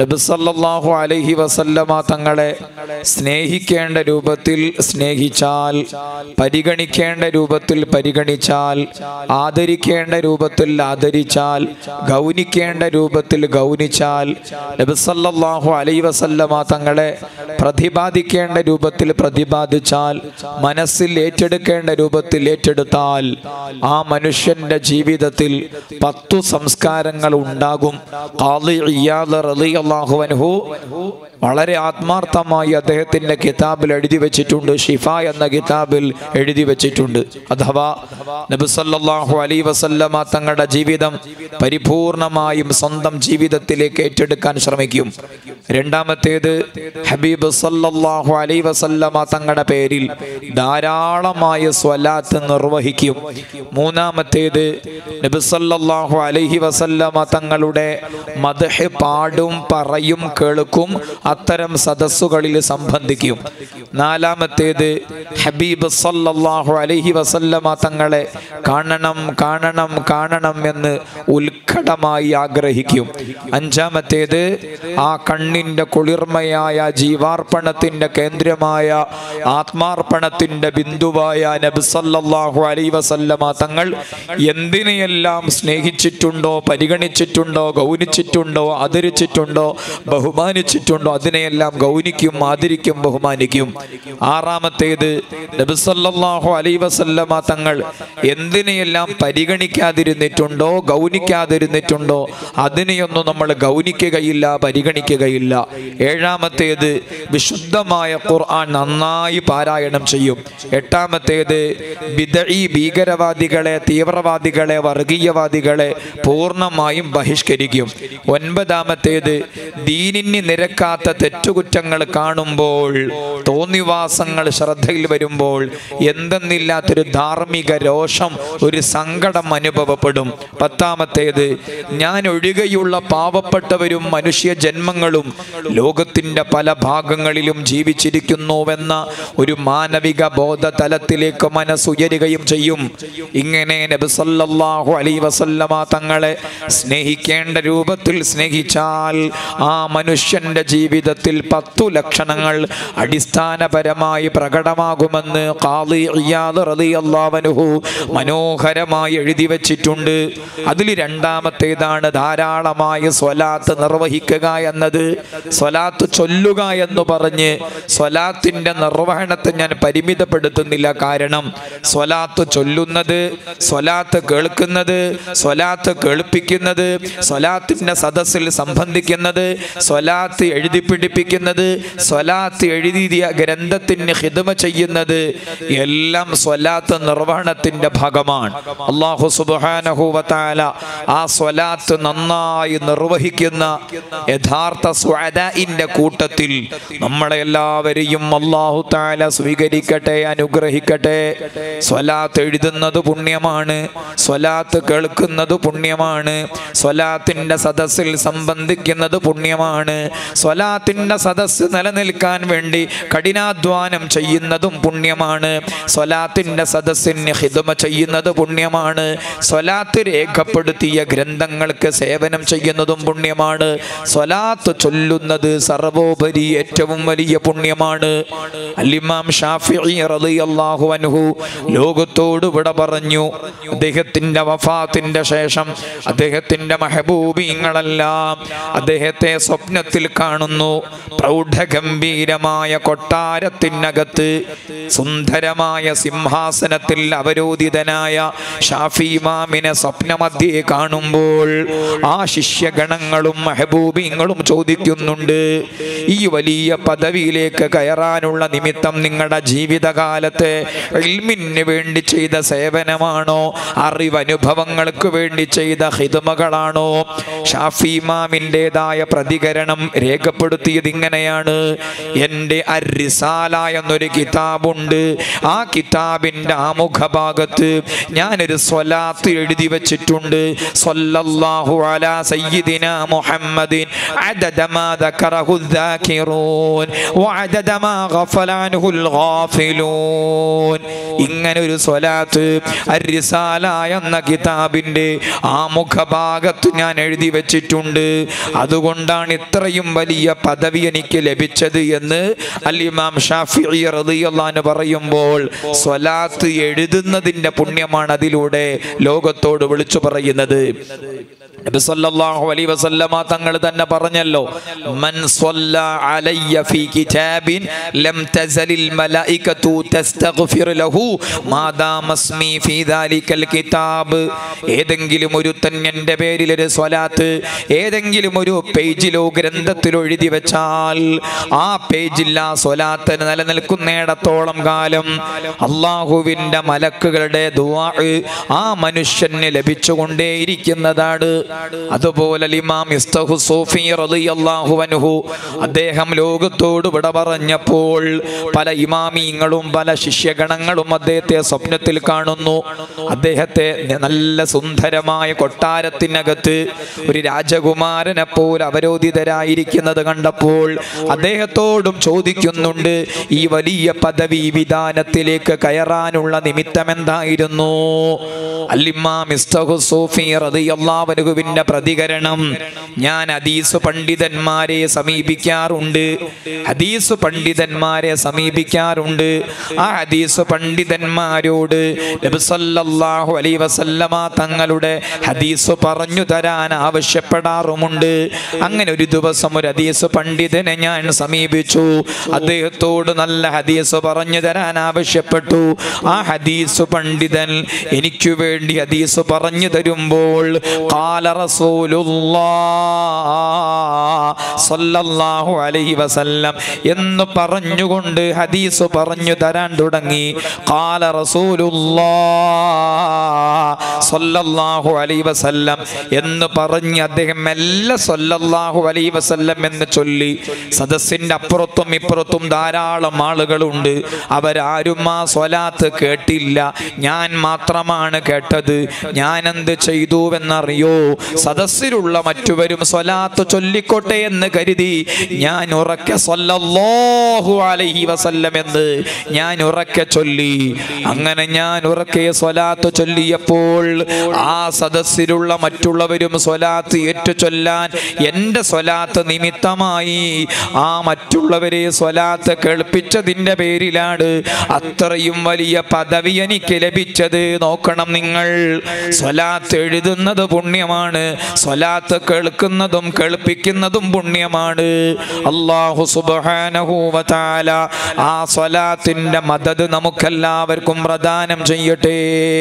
നബിസല്ലാഹു അലൈഹി വസല്ലമ തങ്ങളെ സ്നേഹിക്കേണ്ട രൂപത്തിൽ സ്നേഹിച്ചാൽ പരിഗണിക്കേണ്ട രൂപത്തിൽ പരിഗണിച്ചാൽ ആദരിക്കേണ്ട രൂപത്തിൽ ആദരിച്ചാൽ ഗൗനിക്കേണ്ട രൂപത്തിൽ ഗൗനിച്ചാൽ നബിസല്ലാഹു അലൈഹി വസല്ലമ തങ്ങളെ പ്രതിപാദിക്കേണ്ട രൂപത്തിൽ പ്രതിപാദിച്ചാൽ മനസ്സിൽ ഏറ്റെടുക്കേണ്ട രൂപത്തിൽ ഏറ്റെടുത്താൽ ആ മനുഷ്യന്റെ ജീവിതത്തിൽ പത്തു സംസ്കാരങ്ങൾ ഉണ്ടാകും ഖാദി ഇയാദ് റളിയല്ലാഹു അൻഹു വളരെ ആത്മാർത്ഥമായി അദ്ദേഹത്തിന്റെ കിതാബിൽ എഴുതി വെച്ചിട്ടുണ്ട് ഷിഫ എന്ന കിതാബിൽ എഴുതി വെച്ചിട്ടുണ്ട് അഥവാ നബി സല്ലല്ലാഹു അലൈഹി വസല്ലമ തങ്ങളുടെ ജീവിതം പരിപൂർണമായും സ്വന്തം ജീവിതത്തിലേക്ക് ഏറ്റെടുക്കാൻ ശ്രമിക്കും രണ്ടാമത്തേത് ഹബീബ് സല്ലല്ലാഹു അലൈഹി വസല്ലമ തങ്ങളുടെ പേരിൽ ധാരാളമായ സ്വലാത്ത് നിർവഹിക്കും മൂന്നാമത്തേത് നബി സല്ലല്ലാഹു അലൈഹി വസല്ലമ തങ്ങളുടെ മദ്ഹ് പാടും പറയും കേൾക്കും അത്തരം സദസ്സുകളിൽ സംബന്ധിക്കും നാലാമത്തേത് ഹബീബ് സല്ലല്ലാഹു അലൈഹി വസല്ലമ തങ്ങളെ കാണണം കാണണം കാണണം എന്ന് ഉത്കടമായി ആഗ്രഹിക്കും അഞ്ചാമത്തേത് ആ കണ്ണിൻ്റെ കുളിർമയായ ജീവാർപ്പണത്തിൻ്റെ കേന്ദ്രമായ ആത്മാർപ്പണത്തിൻ്റെ ബിന്ദുവായ നബി സല്ലല്ലാഹു അലൈഹി വസല്ലമ തങ്ങൾ എന്തിനെയെല്ലാം സ്നേഹിച്ചിട്ടുണ്ടോ പരിഗണിച്ചിട്ടുണ്ടോ ഗൗനിച്ചിട്ടുണ്ടോ ആദരിച്ചിട്ടുണ്ടോ ബഹുമാനിച്ചിട്ടുണ്ടോ അതിനെയെല്ലാം ഗൗനിക്കും ആദരിക്കും ബഹുമാനിക്കും ആറാമത്തേത് നബി സല്ലല്ലാഹു അലൈഹി വസല്ലമ തങ്ങൾ എന്തിനെയെല്ലാം പരിഗണിക്കാതിരുന്നിട്ടുണ്ടോ ഗൗനിക്കാതിരുന്നിട്ടുണ്ടോ അതിനെയൊന്നും നമ്മൾ ഗൗനിക്കുകയില്ല പരിഗണിക്കുകയില്ല ഏഴാമത്തേത് വിശുദ്ധമായ ഖുർആൻ നന്നായി പാരായണം ചെയ്യും എട്ടാമത്തേത് ബിദഈ ഭീകരവാദികളെ തീവ്രവാദികളെ വർഗീയവാദികളെ പൂർണ്ണമായും ബഹിഷ്കരിക്കും ഒൻപതാമത്തേത് ദീനിന് നിരക്കാത്ത തെറ്റുകുറ്റങ്ങൾ കാണുമ്പോൾ തോന്നിവാസങ്ങൾ ശ്രദ്ധയിൽ വരുമ്പോൾ എന്തെന്നില്ലാത്തൊരു ധാർമ്മിക രോഷം ഒരു സങ്കടം അനുഭവപ്പെടും പത്താമത്തേത് ഞാൻ ഒഴികെയുള്ള പാവപ്പെട്ടവരും മനുഷ്യ ജന്മങ്ങളും ലോകത്തിന്റെ പല ഭാഗങ്ങളിലും ജീവിച്ചിരിക്കുന്നുവെന്ന ഒരു മാനവിക ബോധതലത്തിലേക്ക് മനസ്സുയരുകയും ചെയ്യും ഇങ്ങനെ നബി സല്ലല്ലാഹു അലൈഹി വസല്ലമ തങ്ങളെ സ്നേഹിക്കേണ്ട രൂപത്തിൽ സ്നേഹിച്ചാൽ ആ മനുഷ്യന്റെ ജീവിതത്തിൽ പത്തു ലക്ഷണങ്ങൾ അടിസ്ഥാനപരമായി പ്രകടമാകുമെന്ന് ഖാദി ഇയാദ് റളിയല്ലാഹു അൻഹു മനോഹരമായി എഴുതി വച്ചിട്ടുണ്ട് അതിൽ രണ്ടാമത്തേതാണ് ധാരാളമായി സ്വലാത്ത് നിർവഹിക്കുക എന്നത് സ്വലാത്ത് ചൊല്ലുക എന്ന് പറഞ്ഞ് സ്വലാത്തിന്റെ നിർവഹണത്തെ ഞാൻ പരിമിതപ്പെടുത്തുന്നില്ല കാരണം സ്വലാത്ത് ചൊല്ലുന്നത് സ്വലാത്ത് കേൾക്കുന്നത് സ്വലാത്ത് കേൾപ്പിക്കുന്നത് സ്വലാത്തിന്റെ സദസ്സിൽ സംബന്ധിക്കുന്നത് സ്വലാത്ത് എഴുതി പിടിപ്പിക്കുന്നത് സ്വലാത്ത് എഴുതിയ ഗ്രന്ഥത്തിന് ഹിതമ ചെയ്യുന്നത് എല്ലാം സ്വലാത്ത് നിർവഹണത്തിന്റെ ഭാഗമാണ് അള്ളാഹു സുബ്ഹാനഹു വതആല ആ സ്വലാത്ത് നന്നായി നിർവഹിക്കുന്ന യഥാർത്ഥ സ്വഅദാഇന്റെ കൂട്ടത്തിൽ നമ്മളെ എല്ലാവരെയും അള്ളാഹു താല സ്വീകരിക്കട്ടെ അനുഗ്രഹിക്കട്ടെ സ്വലാത്ത് എഴുതുന്നത് പുണ്യമാണ് സ്വലാത്ത് കേൾക്കുന്നത് പുണ്യമാണ് സ്വലാത്തിന്റെ സദസ്സിൽ സംബന്ധിക്കുന്നത് പുണ്യമാണ് സ്വലാത്തിന്റെ സദസ്സ് നിലനിൽക്കാൻ വേണ്ടി കഠിനാധ്വാനം ചെയ്യുന്നതും പുണ്യമാണ് സ്വലാത്തിന്റെ സദസ്സിന് ഹിതമ ചെയ്യുന്നത് പുണ്യമാണ് സ്വലാത്ത് രേഖപ്പെടുത്തിയ ഗ്രന്ഥങ്ങൾക്ക് സേവനം ചെയ്യുന്നതും പുണ്യമാണ് സ്വലാത്ത് ചൊല്ലുന്നത് സർവോപരി ഏറ്റവും വലിയ പുണ്യമാണ് അലിമാം ഷാഫിഈ റളിയല്ലാഹു അൻഹു ലോകത്തോട് വിട പറഞ്ഞു അദ്ദേഹത്തിന്റെ വഫാത്തിന്റെ ശേഷം അദ്ദേഹത്തിന്റെ മഹബൂബീങ്ങളെല്ലാം അദ്ദേഹത്തെ സ്വപ്നത്തിൽ കാണുന്നു പ്രൗഢഗംഭീരമായ കൊട്ടാരത്തിനകത്ത് സുന്ദരമായ സിംഹാസനത്തിൽ അവരോധിതനായ ഷാഫി ഇമാമിനെ സ്വപ്നമധ്യേ കാണുമ്പോൾ ആ ശിഷ്യഗണങ്ങളും മെഹബൂബിങ്ങളും ചോദിക്കുന്നുണ്ട് ഈ വലിയ പദവിയിലേക്ക് കയറാനുള്ള നിമിത്തം നിങ്ങളുടെ ജീവിതകാലത്തെ ഇൽമിന് വേണ്ടി ചെയ്ത സേവനമാണോ അറിവനുഭവങ്ങൾക്ക് വേണ്ടി ചെയ്ത ഹിതമകളാണോ ഷാഫി ഇമാമിൻ്റെതായ പ്രതികരണം രേഖപ്പെടുത്തിയത് ഇങ്ങനെയാണ് എൻ്റെ അരിസാല എന്നൊരു കിതാബുണ്ട് ആ കിതാബിൻ്റെ ആമുഖഭാഗത്ത് ഞാനൊരു സ്വലാത്ത് എഴുതി വച്ചിട്ടുണ്ട് സ്വല്ലല്ലാഹു അലാ സയ്യിദിന മുഹമ്മദിൻ അദദ മാ ദക്കറഹു الذاكرون وعدد ما غفل عنه الغافلون ഇങ്ങനെ ഒരു സ്വലാത്ത് അരിസാല എന്ന കിതാബിൻ്റെ ആമുഖഭാഗത്ത് ഞാൻ എഴുതി വെച്ചിട്ടുണ്ട് അതുകൊണ്ട് അതുകൊണ്ടാണ് ഇത്രയും വലിയ പദവി എനിക്ക് ലഭിച്ചത് എന്ന് അൽ ഇമാം ഷാഫി റളിയല്ലാഹു പറയുമ്പോൾ സ്വലാത്ത് എഴുതുന്നതിന്റെ പുണ്യമാണ് അതിലൂടെ ലോകത്തോട് വിളിച്ചു പറയുന്നത് നബി സല്ലല്ലാഹു അലൈഹി വസല്ലമ തങ്ങൾ തന്നെ പറഞ്ഞല്ലോ മൻ സ്വല്ല അലയ്യ ഫീ കിതാബിൻ ലം തസലിൽ മലായികതു തസ്തഗ്ഫിർ ലഹു മാദാമ സ്മി ഫീ ദാലിക്കൽ കിതാബ് ഏതെങ്കിലും ഒരുത്തൻ എൻ്റെ പേരിൽ ഒരു സ്വലാത്ത് ഏതെങ്കിലും ഒരു പേജിലോ ഗ്രന്ഥത്തിലോ എഴുതി വെച്ചാൽ ആ പേജിൽ ആ സ്വലാത്ത് നിലനിൽക്കുന്നിടത്തോളം കാലം അള്ളാഹുവിൻ്റെ മലക്കുകളുടെ ദുആ ആ മനുഷ്യന് ലഭിച്ചുകൊണ്ടേയിരിക്കുന്നതാണ് അതുപോലെ ഇമാം ഇസ്തഹു സൂഫി റളിയല്ലാഹു അൻഹു അദ്ദേഹം ലോകത്തോട് വിട പറഞ്ഞപ്പോൾ പല ഇമാമിങ്ങളും പല ശിഷ്യഗണങ്ങളും അദ്ദേഹത്തെ സ്വപ്നത്തിൽ കാണുന്നു അദ്ദേഹത്തെ നല്ല സുന്ദരമായ കൊട്ടാരത്തിനകത്ത് ഒരു രാജകുമാരനെ പോലെ അവരോധിതരായിരിക്കുന്നത് കണ്ടപ്പോൾ അദ്ദേഹത്തോടും ചോദിക്കുന്നുണ്ട് ഈ വലിയ പദവി വിധാനത്തിലേക്ക് കയറാനുള്ള നിമിത്തം എന്തായിരുന്നു അല്ലിമാം ഇസ്തഹു സൂഫി റളിയല്ലാഹുവിന്റെ പ്രതികരണം ഞാൻ ഹദീസ് പണ്ഡിതന്മാരെ സമീപിക്കാറുണ്ട് ഹദീസ് പണ്ഡിതന്മാരെ സമീപിക്കാറുണ്ട് ആ ഹദീസ് പണ്ഡിതന്മാരോട് നബി സല്ലല്ലാഹു അലൈഹി വസല്ലമ തങ്ങളുടെ ഹദീസ് പറഞ്ഞു തരാൻ ആവശ്യപ്പെടാറുമുണ്ട് അങ്ങനെ ഒരു ദിവസം ഒരു ഹദീസ് പണ്ഡിതനെ ഞാൻ സമീപിച്ചു അദ്ദേഹത്തോട് നല്ല ഹദീസ് പറഞ്ഞു തരാൻ ആവശ്യപ്പെട്ടു ആ ഹദീസ് പണ്ഡിതൻ എനിക്ക് വേണ്ടി ഹദീസ് പറഞ്ഞു തരുമ്പോൾ قال رسول الله സല്ലല്ലാഹു അലൈഹി വസല്ലം എന്ന് പറഞ്ഞുകൊണ്ട് ഹദീസ് പറഞ്ഞു തരാൻ തുടങ്ങി قال رسول الله സല്ലല്ലാഹു അലൈഹി വസല്ലം എന്ന് പറഞ്ഞ് അദ്ദേഹം മെല്ലെ സല്ലല്ലാഹു അലൈഹി വസല്ലം എന്ന് ചൊല്ലി സദസ്സിന്റെ അപ്പുറത്തും ഇപ്പുറത്തും ധാരാളം ആളുകളുണ്ട് അവരാരും ആ സ്വലാത്ത് കേട്ടില്ല ഞാൻ മാത്രമാണ് കേട്ടത് ഞാൻ എന്ത് ചെയ്തുവെന്നറിയോ സദസ്സിലുള്ള മറ്റുവരും സ്വലാത്ത് ചൊല്ലിക്കോട്ടെ എന്ന് കരുതി ഞാൻ ഉറക്കെ സ്വല്ലല്ലാഹു അലൈഹി വസല്ലം എന്ന് ഞാൻ ഉറക്കെ ചൊല്ലി അങ്ങനെ ഞാൻ ഉറക്കെ സ്വലാത്ത് ചൊല്ലിയപ്പോൾ ആ സദസ്സിലുള്ള മറ്റുള്ളവരും സ്വലാത്ത് ഏറ്റു ചൊല്ലാൻ എൻ്റെ സ്വലാത്ത് നിമിത്തമായി ആ മറ്റുള്ളവരെ സ്വലാത്ത് കേൾപ്പിച്ചതിൻ്റെ പേരിലാണ് അത്രയും വലിയ പദവി എനിക്ക് ലഭിച്ചത് നോക്കണം നിങ്ങൾ സ്വലാത്ത് എഴുതുന്നത് പുണ്യമാണ് സ്വലാത്ത് കേൾക്കുന്നതും കേൾപ്പിക്കുന്നതും പുണ്യമാണ് അള്ളാഹു സുബ്ഹാനഹു വ തആല ആ സ്വലാത്തിന്റെ മദത് നമുക്കെല്ലാവർക്കും പ്രദാനം ചെയ്യട്ടെ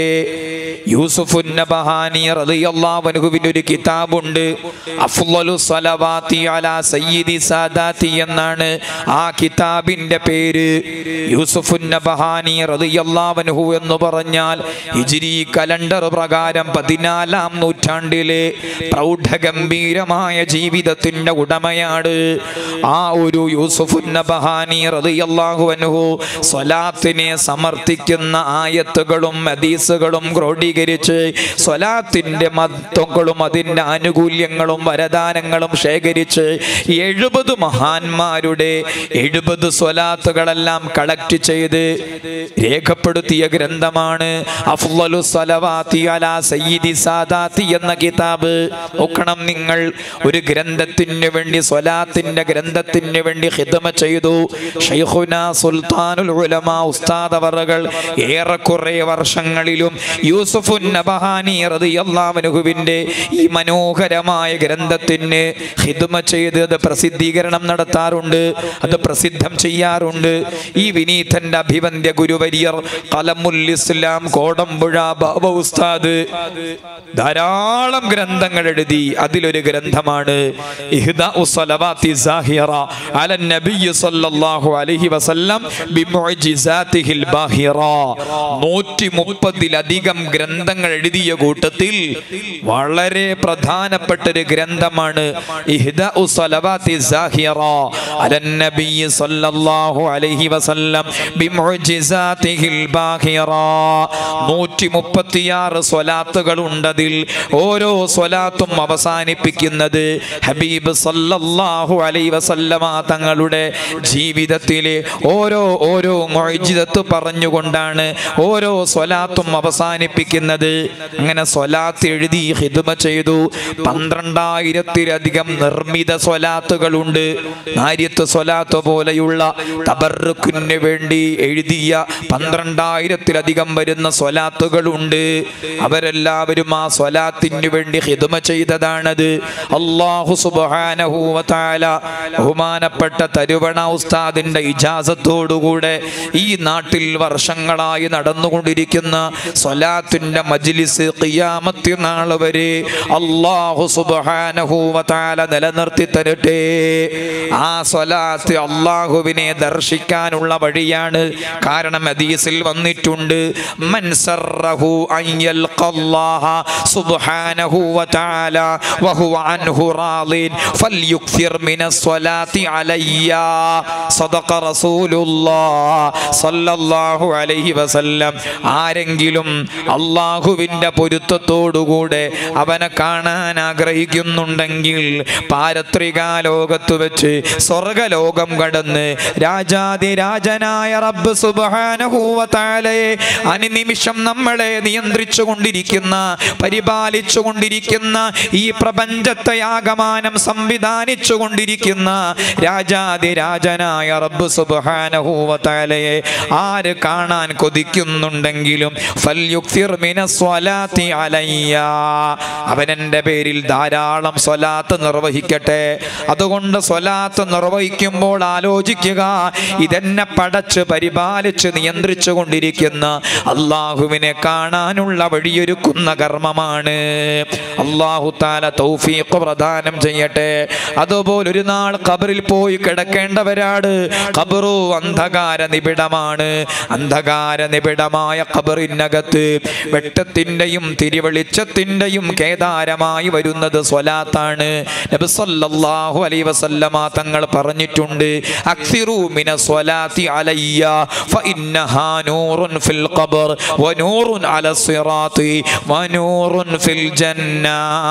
യൂസുഫുൻ നബഹാനി റളിയല്ലാഹു അൻഹുവിന്റെ ഒരു കിതാബുണ്ട് അഫ്ളലു സ്വലവാത്തി അലാ സയ്യിദി സാദാത്തി എന്നാണ് ആ കിതാബിന്റെ പേര് യൂസുഫുൻ നബഹാനി റളിയല്ലാഹു അൻഹു എന്ന് പറഞ്ഞാൽ ഹിജ്രി കലണ്ടർ പ്രകാരം പതിനാലാം നൂറ്റാണ്ടിലെ പ്രൗഢഗംഭീരമായ ജീവിതത്തിന്റെ ഉടമയാണ് ആ ഒരു യൂസുഫുൻ നബഹാനി റളിയല്ലാഹു അൻഹു സ്വലാത്തിനെ സമർത്ഥിക്കുന്ന ആയത്തുകളും ഹദീസുകളും ക്രോഡീകരിച്ച് സ്വലാത്തിന്റെ മഹത്വങ്ങളും അതിൻ്റെ ആനുകൂല്യങ്ങളും വരദാനങ്ങളും ശേഖരിച്ച് എഴുപത് മഹാന്മാരുടെ എഴുപത് സ്വലാത്തുകളെല്ലാം കളക്ട് ചെയ്ത് രേഖപ്പെടുത്തിയ ഗ്രന്ഥമാണ് അഫ്ളലു സ്വലവാത്തി അലാ സയ്യിദി സാദാത്തി എന്ന കിതാബ് നോക്കണം നിങ്ങൾ ഒരു ഗ്രന്ഥത്തിന് വേണ്ടി സ്വലാത്തിന്റെ ഗ്രന്ഥത്തിന് വേണ്ടി ഹിദമ ചെയ്തു ഷൈഖുന സുൽത്താനുൽ ഉലമ ഉസ്താദ് അവറുകൾ ഏറെക്കുറെ വർഷങ്ങളിലും യൂസുഫുൻ നബഹാനി റളിയല്ലാഹുവിന്റെ ഈ മനോഹരമായ ഗ്രന്ഥത്തിന് ഹിദ്മ ചെയ്ത് അത് പ്രസിദ്ധീകരണം നടത്താറുണ്ട് അത് പ്രസിദ്ധം ചെയ്യാറുണ്ട് ഈ വിനീതന്റെ അഭിവന്ദ്യ ഗുരുവര്യർ കലമുൽ ഇസ്ലാം കോടമ്പുഴ ബാബ ഉസ്താദ് ധാരാളം ഗ്രന്ഥങ്ങൾ എഴുതി അതിലൊരു ഗ്രന്ഥമാണ് ഇഹ്ദാഉ സ്വലവാത്തി സാഹിറ അലൻ നബിയ്യ് സല്ലല്ലാഹു അലൈഹി വസല്ലം ബിമുഅ്ജിസാതിഹിൽ ബാഹിറ നൂറ്റി മുപ്പതിലധികം ഗ്രന്ഥങ്ങൾ എഴുതിയ കൂട്ടത്തിൽ വളരെ പ്രധാനപ്പെട്ട ഒരു ഗ്രന്ഥമാണ് ഇഹ്ദാഉ സ്വലവാത്തി സാഹിറ അലൻ നബിയ്യ് സല്ലല്ലാഹു അലൈഹി വസല്ലം ബിമുഅ്ജിസാതിഹിൽ ബാഹിറ നൂറ്റി മുപ്പത്തിയാറ് സ്വലാത്തുകൾ ഉണ്ടതിൽ ഓരോ സ്വലാത്തും അവസാനിപ്പിക്കുന്നത് ഹബീബ് സല്ലല്ലാഹു അലൈഹി വസല്ലമ തങ്ങളുടെ ജീവിതത്തിലെ ഓരോ ഓരോ മൊയ്ജിതത്ത് പറഞ്ഞുകൊണ്ടാണ് ഓരോ സ്വലാത്തും അവസാനിപ്പിക്കുന്നത് ഇരിക്കുന്നത് അങ്ങനെ സ്വലാത്ത് എഴുതി ഹിദ്മ ചെയ്തു പന്ത്രണ്ടായിരത്തിലധികം നിർമ്മിത സ്വലാത്തുകളുണ്ട് നാര്യത്ത് സ്വലാത്ത് പോലെയുള്ള തബറുക്കിന് വേണ്ടി എഴുതിയ പന്ത്രണ്ടായിരത്തിലധികം വരുന്ന സ്വലാത്തുകളുണ്ട് അവരെല്ലാവരും ആ സ്വലാത്തിന് വേണ്ടി ഹിദ്മ ചെയ്തതാണത് അള്ളാഹു സുബാനഹൂവത്താല ബഹുമാനപ്പെട്ട തരുവണ ഉസ്താദിന്റെ ഇജാസത്തോടുകൂടെ ഈ നാട്ടിൽ വർഷങ്ങളായി നടന്നുകൊണ്ടിരിക്കുന്ന സ്വലാത്തിന്റെ മജ്ലിസ് ഖിയാമത്തി നാൾ വരെ അള്ളാഹു സുബാനഹൂവത്താല നിലനിർത്തി തരട്ടെ ആ സ്വലാത്ത് അള്ളാഹുവിനെ ദർശിക്കാനുള്ള വഴിയാണ് കാരണം ഹദീസിൽ വന്നിട്ടുണ്ട് മൻ സർറഹു അൻ യൽഖല്ലാഹ സുബ്ഹാനഹു വതആല വഹുവ അൻഹു റാളിൻ ഫൽയുക്സിർ മിനസ്സലാത്തി അലയ്യ സദഖ റസൂലുള്ളാഹ് സല്ലല്ലാഹു അലൈഹി വസല്ലം ആരെങ്കിലും അള്ളാഹുവിൻ്റെ പൊരുത്തത്തോടുകൂടെ അവനെ കാണാൻ ആഗ്രഹിക്കുന്നുണ്ടെങ്കിൽ പാരത്രിക ലോകത്ത് വെച്ച് സ്വർഗലോകം കടന്ന് രാജാതിരാജനായ റബ്ബ് സുബാനഹൂവത്താലയെ അനുനിമിഷം നമ്മളെ നിയന്ത്രിച്ചു കൊണ്ടിരിക്കുന്ന പരിപാലിച്ചു കൊണ്ടിരിക്കുന്ന ഈ പ്രപഞ്ചത്തെ ആകമാനം സംവിധാനിച്ചു കൊണ്ടിരിക്കുന്ന രാജാതിരാജനായ റബ്ബ് സുബാനഹൂവത്താലയെ ആര് കാണാൻ കൊതിക്കുന്നുണ്ടെങ്കിലും ഫൽയുക്സിർ മിനസ്വലാത്തി അലയ്യ അവനെൻ്റെ പേരിൽ ധാരാളം സ്വലാത്ത് നിർവഹിക്കട്ടെ അതുകൊണ്ട് സ്വലാത്ത് നിർവഹിക്കുമ്പോൾ ആലോചിക്കുക ഇതെന്നെ പടച്ച് പരിപാലിച്ച് നിയന്ത്രിച്ചു കൊണ്ടിരിക്കുന്ന അള്ളാഹുവിനെ കാണാനുള്ള വഴിയൊരുക്കുന്ന കർമ്മമാണ് അള്ളാഹു താല തൗഫീഖ് പ്രദാനം ചെയ്യട്ടെ അതുപോലെ ഒരു നാൾ ഖബറിൽ പോയി കിടക്കേണ്ടവരാട് ഖബറു അന്ധകാര നിബിഡമാണ് അന്ധകാര നിബിഡമായ ഖബറിനകത്ത് വെട്ടത്തിൻ്റെയും തിരുവെളിച്ചത്തിൻ്റെയും കേദാരമായി വരുന്നത് സ്വലാത്താണ് നബി സല്ലല്ലാഹു അലൈഹി വസല്ലമ തങ്ങൾ പറഞ്ഞിട്ടുണ്ട് അക്സിറു മിന സ്വലാത്തി അലയ്യ ഫഇന്നഹാ നൂറുൻ ഫിൽ ഖബർ വനൂറുൻ അല സിറാത്തി വനൂറുൻ ഫിൽ ജന്ന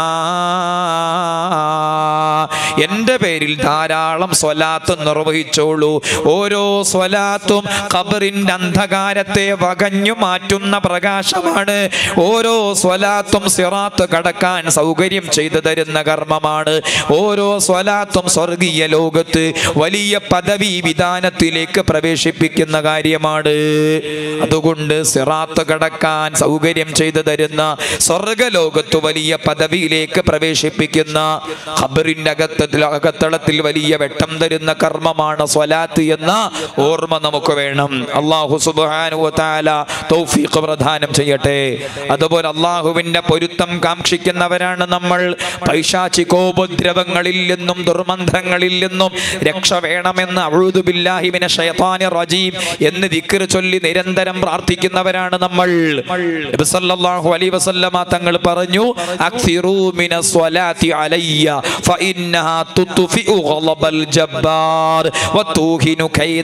എൻ്റെ പേരിൽ ധാരാളം സ്വലാത്ത് നിർവഹിച്ചോളൂ ഓരോ സ്വലാത്തും ഖബറിൻ്റെ അന്ധകാരത്തെ വകഞ്ഞു മാറ്റുന്ന പ്രകാശമാണ് ഓരോ സ്വലാത്തും സിറാത്ത് കടക്കാൻ സൗകര്യം ചെയ്തു തരുന്ന കർമ്മമാണ് ഓരോ സ്വലാത്തും സ്വർഗീയ ലോകത്ത് വലിയ പദവി വിധാനത്തിലേക്ക് പ്രവേശിപ്പിക്കുന്ന കാര്യമാണ് അതുകൊണ്ട് സിറാത്ത് കടക്കാൻ സൗകര്യം ചെയ്തു തരുന്ന സ്വർഗലോകത്ത് വലിയ പദവിയിലേക്ക് പ്രവേശിപ്പിക്കുന്ന ഖബറിൻ്റെ അകത്തത്തിൽ അകത്തളത്തിൽ വലിയ വെട്ടം തരുന്ന കർമ്മമാണ് സ്വലാത്ത് എന്ന ഓർമ്മ നമുക്ക് വേണം അള്ളാഹു സുബ്ഹാനഹു വതആല തൗഫീഖ് പ്രദാനം ചെയ്യട്ടെ അതുപോലെ അള്ളാഹുവിൻ്റെ പൊരുത്തം കാക്ഷിക്കുന്നവരാണ് നമ്മൾ പൈശാചികോപദ്രവങ്ങളിൽ നിന്നും ദുർമന്ത്രങ്ങളിൽ നിന്നും രക്ഷ വേണമെന്ന് അഴുതുബില്ലാഹിമിനെ ഷയത്താനി റജീം എന്ന് ദിക്ർ ചൊല്ലി നിരന്തരം പ്രാർത്ഥിക്കുന്നവരാണ് നമ്മൾ നബി സല്ലല്ലാഹു അലൈഹി വസല്ലമ തങ്ങൾ പറഞ്ഞു അക്സിറൂ മിന സ്വലാത്തി അലയ്യ ഫഇന്നഹാ തുത്ഫിഉ ഗളബൽ ജബ്ബാർ വതൂഹിനു കൈദ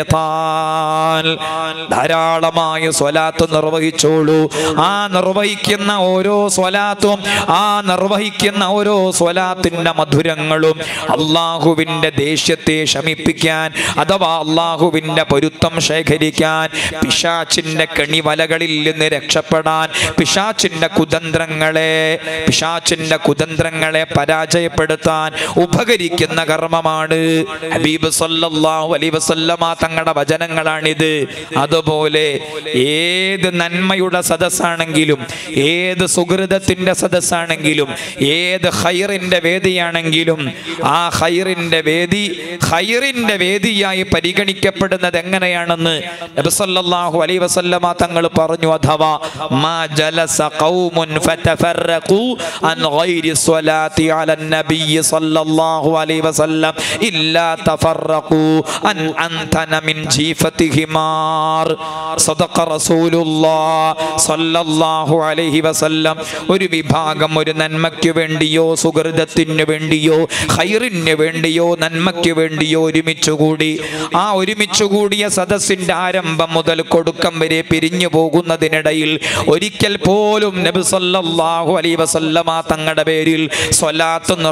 ശൈത്താൻ ധാരാളമായ സ്വലാത്ത് നിർവഹിച്ചോളൂ ആ നിർവഹിക്കുന്ന ഓരോ സ്വലാത്തും ആ നിർവഹിക്കുന്ന ഓരോ സ്വലാത്തിന്റെ മധുരങ്ങളും അള്ളാഹുവിൻ്റെ ദേഷ്യത്തെ ശമിപ്പിക്കാൻ അഥവാ അള്ളാഹുവിൻ്റെ പൊരുത്തം ശേഖരിക്കാൻ പിശാച്ചിൻ്റെ കെണിവലകളിൽ നിന്ന് രക്ഷപ്പെടാൻ പിശാച്ചിൻ്റെ കുതന്ത്രങ്ങളെ പിശാച്ചിൻ്റെ കുതന്ത്രങ്ങളെ പരാജയപ്പെടുത്താൻ ഉപകരിക്കുന്ന കർമ്മമാണ് ഹബീബ് സല്ലല്ലാഹു അലൈഹി വസല്ലമ തങ്ങളുടെ വചനങ്ങളാണിത് അതുപോലെ ഏത് നന്മയുടെ സദസ്സാണെങ്കിലും ഏത് സുഹൃതത്തിൻ്റെ സദസ്സാണെങ്കിലും ഏത് ഹൈറിൻ്റെ വേദിയാണെങ്കിലും ആ ഹൈറിൻ്റെ വേദി ഹൈറിൻ്റെ വേദിയായി പരിഗണിക്കപ്പെടുന്നത് എങ്ങനെയാണെന്ന് നബി സല്ലല്ലാഹു അലൈഹി വസല്ലമ തങ്ങൾ പറഞ്ഞു അഥവാ മാ ജലസ ഖൗമുൻ ഫതഫറഖു അൻ ഗൈരി സ്വലാത്തി അലൻ നബിയ്യി സല്ലല്ലാഹു അലൈഹി വസല്ലം ഇല്ലാ തഫറഖു അൻ അൻതന മിൻ ജീഫത്തി ഹിമാർ സദഖ റസൂലുള്ളാഹ് സല്ലല്ലാഹു അലൈഹി വസല്ലം ഒരു വിഭാഗം ഒരു നന്മയ്ക്ക് വേണ്ടിയോ സുഹൃതത്തിന് വേണ്ടിയോ ഹൈറിന് വേണ്ടിയോ നന്മയ്ക്ക് വേണ്ടിയോ ഒരുമിച്ച് കൂടി ആ ഒരുമിച്ച് കൂടിയ സദസ്സിന്റെ ആരംഭം മുതൽ കൊടുക്കം വരെ പിരിഞ്ഞു പോകുന്നതിനിടയിൽ ഒരിക്കൽ പോലും നബി സല്ലല്ലാഹു അലൈഹി വസല്ലമ തങ്ങളുടെ പേരിൽ സ്വലാത്ത് നിർവഹിച്ചില്ല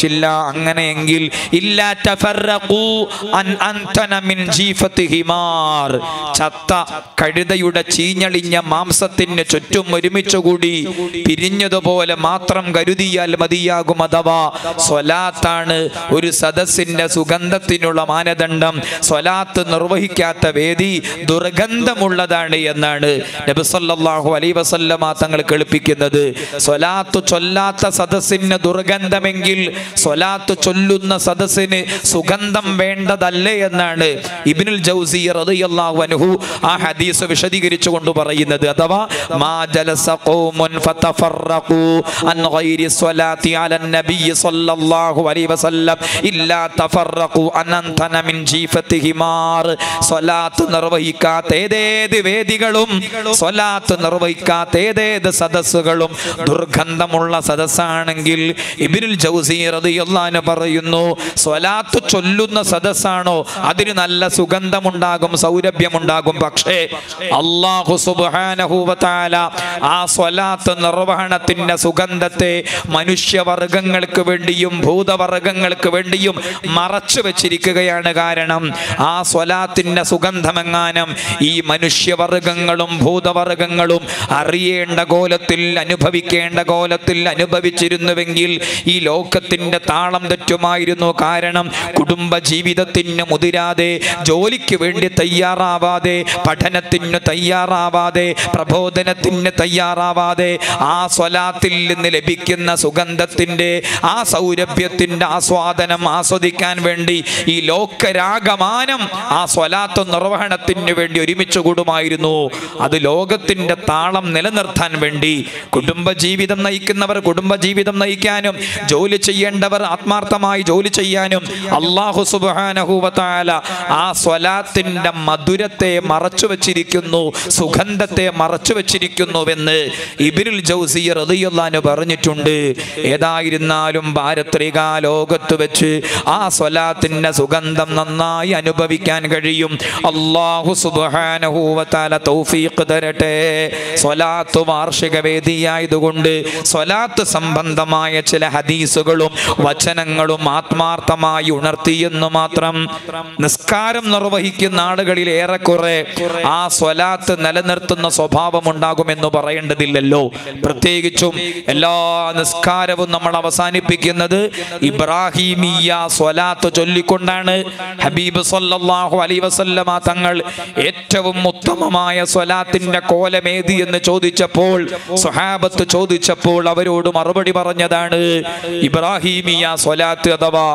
നിർവഹിച്ചില്ല അങ്ങനെയെങ്കിൽ ഇല്ലാ തഫറഖൂ അൻ അൻതന മിൻ ജീഫത്തി ഹിമാർ ചത്ത കഴുതയുടെ ചീഞ്ഞളിഞ്ഞ മാംസത്തിന് ചുറ്റും ഒരുമിച്ചുകൂടി പിരിഞ്ഞതുപോലെ മാത്രം കരുതിയാൽ മതിയാകും അഥവാ സ്വലാത്താണ് ഒരു സദസ്സിന്റെ സുഗന്ധത്തിനുള്ള മാനദണ്ഡം സ്വലാത്ത് നിർവഹിക്കാത്ത വേദി ദുർഗന്ധമുള്ളതാണ് എന്നാണ് നബി സല്ലല്ലാഹു അലൈഹി വസല്ലമ തങ്ങൾ കേൾപ്പിക്കുന്നത് സ്വലാത്ത് ചൊല്ലാത്ത സദസ്സിന് ദുർഗന്ധമെങ്കിൽ സ്വലാത്ത് ചൊല്ലുന്ന സദസ്സിന് സുഗന്ധം വേണ്ടതല്ലേ എന്നാണ് ഇബ്നുൽ ജൗസി റളിയല്ലാഹു അൻഹു ആ ഹദീസ് വിശദീകരിച്ചു കൊണ്ട് പറയുന്നത് അഥവാ മാ ജലസ ഖൗമുൻ ഫതഫറഖു അൻ ഗൈരി സ്വലാത്തി അലൻ നബി സല്ലല്ലാഹു അലൈഹി വസല്ലം ഇല്ലാ തഫറഖു അനന്തന മിൻ ജീഫത്തി ഹിമാർ സ്വലാത്ത് നിർവഹിക്കാത്ത ഏതേത് വേദികളും സ്വലാത്ത് നിർവഹിക്കാത്ത ഏതേത് സദസ്സുകളും ദുർഗന്ധമുള്ള സദസ്സാണെങ്കിൽ ഇബ്നുൽ ജൗസി റളിയല്ലാഹു പറയുന്നു സ്വലാത്ത് ചൊല്ലുന്ന സദസ്സാണോ അതിന് നല്ല സുഗന്ധമുണ്ടാകും സൗരഭ്യമുണ്ടാകും പക്ഷേ അള്ളാഹു സുബ്ഹാനഹു വ തആല ആ സ്വലാത്ത് നിർവഹണത്തിന്റെ സുഗന്ധത്തെ മനുഷ്യവർഗങ്ങൾക്ക് വേണ്ടിയും ഭൂതവർഗങ്ങൾക്ക് വേണ്ടിയും മറച്ചു വെച്ചിരിക്കുകയാണ് കാരണം ആ സ്വലാത്തിന്റെ സുഗന്ധമെങ്ങാനും ഈ മനുഷ്യവർഗങ്ങളും ഭൂതവർഗങ്ങളും അറിയേണ്ട കോലത്തിൽ അനുഭവിക്കേണ്ട കോലത്തിൽ അനുഭവിച്ചിരുന്നുവെങ്കിൽ ഈ ലോകത്തിന്റെ താളം തെറ്റുമായിരുന്നു കാരണം കുടുംബ ജീവിതത്തിന് മുതിരാതെ ജോലിക്ക് വേണ്ടി തയ്യാറാവാതെ പഠനത്തിന് തയ്യാറാവാതെ പ്രബോധനത്തിന് തയ്യാറാവാതെ ആ സ്വലാത്തിൽ നിന്ന് ലഭിക്കുന്ന സുഗന്ധത്തിന്റെ ആ സൗരഭ്യത്തിന്റെ ആസ്വാദനം ആസ്വദിക്കാൻ വേണ്ടി ഈ ലോകരാഗമാനം ആ സ്വലാത്ത് നിർവഹണത്തിന് വേണ്ടി ഒരുമിച്ച് കൂടുമായിരുന്നു അത് ലോകത്തിന്റെ താളം നിലനിർത്താൻ വേണ്ടി കുടുംബ ജീവിതം നയിക്കുന്നവർ കുടുംബ ജീവിതം നയിക്കാനും ജോലി ചെയ്യേണ്ടവർ ആത്മാർത്ഥമായി ജോലി ചെയ്യാനും അള്ളാഹു സുബാനഹുവത്താല ആ സ്വലാത്തിന്റെ മധുരത്തെ മറച്ചു വച്ചിരിക്കുന്നു സുഗന്ധത്തെ മറച്ചു വച്ചിരിക്കുന്നുവെന്ന് ഇബിനുൽ ജൗസി റളിയല്ലാഹു പറഞ്ഞിട്ടുണ്ട് ഏതായിരുന്നാലും ഭാരത്രിക ലോകത്ത് വെച്ച് ആ സ്വലാത്തിന്റെ സുഗന്ധം നന്നായി അനുഭവിക്കാൻ കഴിയും അള്ളാഹു സുബാനഹുവത്താല തൗഫീഖ് തരട്ടെ സ്വലാത്ത് വാർഷിക വേദിയായതുകൊണ്ട് സ്വലാത്ത് സംബന്ധമായ ചില ഹദീസുകളും വചനങ്ങളും ആത്മാർത്ഥമായി ഉണർത്തിയെന്ന് മാത്രം നിസ്കാരം നിർവഹിക്കുന്ന ആളുകളിൽ ഏറെക്കുറെ ആ സ്വലാത്ത് നിലനിർത്തുന്ന സ്വഭാവം ഉണ്ടാകുമെന്ന് പറയേണ്ടതില്ലല്ലോ പ്രത്യേകിച്ചും എല്ലാ നിസ്കാരവും നമ്മൾ അവസാനിപ്പിക്കുന്നത് ഇബ്രാഹിമിയ സ്വലാത്ത് ചൊല്ലിക്കൊണ്ടാണ് ഹബീബ് സല്ലല്ലാഹു അലൈഹി വസല്ലമ തങ്ങൾ ഏറ്റവും ഉത്തമമായ സ്വലാത്തിന്റെ കോലമേതി എന്ന് ചോദിച്ചപ്പോൾ സ്വഹാബത്ത് ചോദിച്ചപ്പോൾ അവരോട് മറുപടി പറഞ്ഞതാണ് ഇബ്രാഹിമിയ സ്വലാത്ത് അഥവാ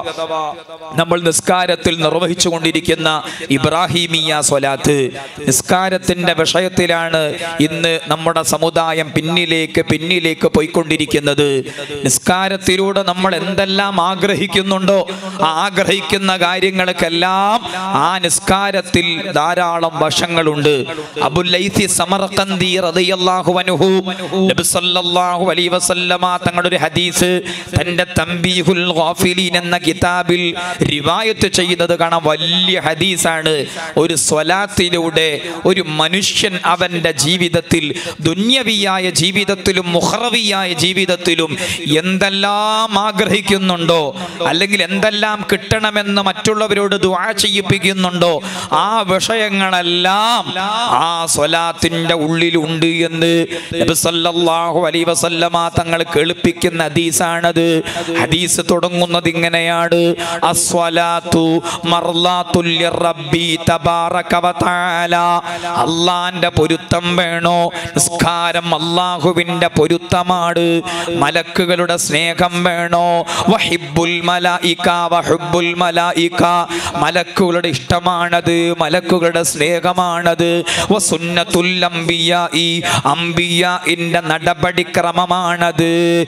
നമ്മൾ നിസ്കാരത്തിൽ നിർവഹിച്ചു കൊണ്ടിരിക്കുന്ന ഇബ്രാഹിമിയ സ്വലാത്ത് നിസ്കാരത്തിന്റെ വിഷയത്തിലാണ് ഇന്ന് നമ്മുടെ സമുദായം പിന്നിലേക്ക് പിന്നിലേക്ക് പോയിക്കൊണ്ടിരിക്കുന്നത് നിസ്കാരത്തിലൂടെ നമ്മൾ എന്തെല്ലാം ആഗ്രഹിക്കുന്നുണ്ടോ ആ ആഗ്രഹിക്കുന്ന കാര്യങ്ങൾക്കെല്ലാം ആ നിസ്കാരത്തിൽ ധാരാളം വശങ്ങളുണ്ട് അബുല്ലൈസി സമർഖന്ദി റളിയല്ലാഹു അൻഹു നബി സല്ലല്ലാഹു അലൈഹി വസല്ലമ തങ്ങളുടെ ഒരു ഹദീസ് തന്റെ തംബീഹുൽ ഗാഫിലീൻ എന്ന കിതാബിൽ റിവായത്ത് ചെയ്യുന്നത് കാണാൻ വലിയ ഹദീസാണ് ഒരു സ്വലാത്തിലൂടെ ഒരു മനുഷ്യൻ അവന്റെ ജീവിതത്തിൽ ദുന്യവിയായ ജീവിതത്തിലും മുഹറവിയായ ജീവിതത്തിലും എന്തെല്ലാം ആഗ്രഹിക്കുന്നുണ്ടോ അല്ലെങ്കിൽ എന്തെല്ലാം കിട്ടണമെന്ന് മറ്റുള്ളവരോട് ദുആ ചെയ്യിപ്പിക്കുന്നുണ്ടോ ആ വിഷയങ്ങളെല്ലാം ആ സ്വലാത്തിന്റെ ഉള്ളിലുണ്ട് എന്ന് നബി സല്ലല്ലാഹു അലൈഹി വസല്ലമ തങ്ങൾ കേൾപ്പിക്കുന്ന ഹദീസാണത് ഹദീസ് തുടങ്ങുന്നത് ഇങ്ങനെയാണ് അസ്വലാത്തു മർലാത്തുൽ റബ്ബി തബാറക വ തആല അള്ളാന്റെ പൊരുത്തം വേണോ നിസ്കാരം അള്ളാഹുവിന്റെ പൊരുത്തമാണ് മലക്കുകളുടെ സ്നേഹം വേണോ വഹിബ്ബുൽ മലായിക വഹുബ്ബുൽ മലായിക മലക്കുകളുടെ ഇഷ്ടമാണത് മലക്കുകളുടെ സ്നേഹമാണത് വസുന്നത്തുൽ അംബിയായി അംബിയാഇന്റെ നടപടിക്രമമാണത്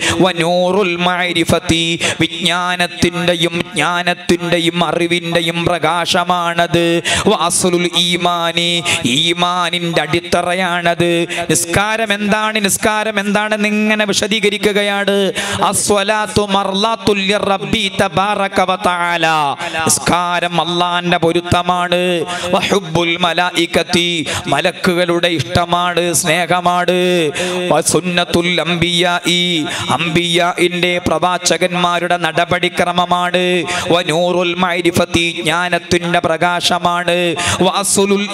വനൂറുൽ മഅരിഫത്തി വിജ്ഞാനത്തിന്റെയും ജ്ഞാനത്തിന്റെയും അറിവിന്റെയും പ്രകാശമാണത് വാസുലുൽ ഈമാനി ഈമാനിന്റെ അടിത്തറയാണത് നിസ്കാരം എന്താണ് നിസ്കാരം എന്താണെന്ന് ഇങ്ങനെ വിശദീകരിക്കുകയാണ് അസ്വലാത്തു മർലാത്തുൽ റബ്ബി തബാറക വ തആല നിസ്കാരം അള്ളാന്റെ പൊരുത്തമാണ് വഹുബ്ബുൽ മലായികത്തി മലക്കുകളുടെ ഇഷ്ടമാണ് സ്നേഹമാണ് വസുന്നത്തുൽ അംബിയായി അംബിയാഇന്റെ പ്രവാചകന്മാർ മഹാന്മാരുടെ നടപടിക്രമമാണ് വനൂറുൽ മൈരിഫത്തി ജ്ഞാനത്തിന്റെ പ്രകാശമാണ് വാസുലുൽ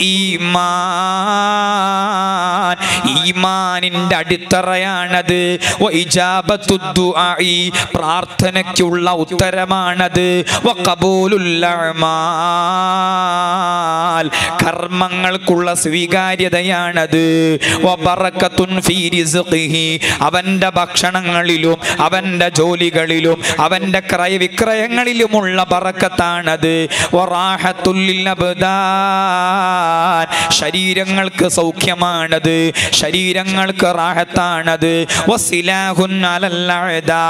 ഈമാൻ ഈമാനിന്റെ അടിത്തറയാണത് വൈജാബത്തു ദുആഇ പ്രാർത്ഥനയ്ക്കുള്ള ഉത്തരമാണത് വഖബൂലുൽ അഅമാൽ കർമ്മങ്ങൾക്കുള്ള സ്വീകാര്യതയാണത് വബറക്കത്തുൻ ഫീ റിസ്ഖിഹി അവന്റെ ഭക്ഷണങ്ങളിലും അവന്റെ ജോലികളിലും അവന്റെ ക്രയവിക്രയങ്ങളിലുമുള്ള ബറക്കത്താണത് വറാഹത്തുൽ ലിൽ അബ്ദാൻ ശരീരങ്ങൾക്ക് സൗഖ്യമാണത് ശരീരങ്ങൾക്ക് റാഹത്താണത് വസിലാഹുൻ അലൽ അഅദാ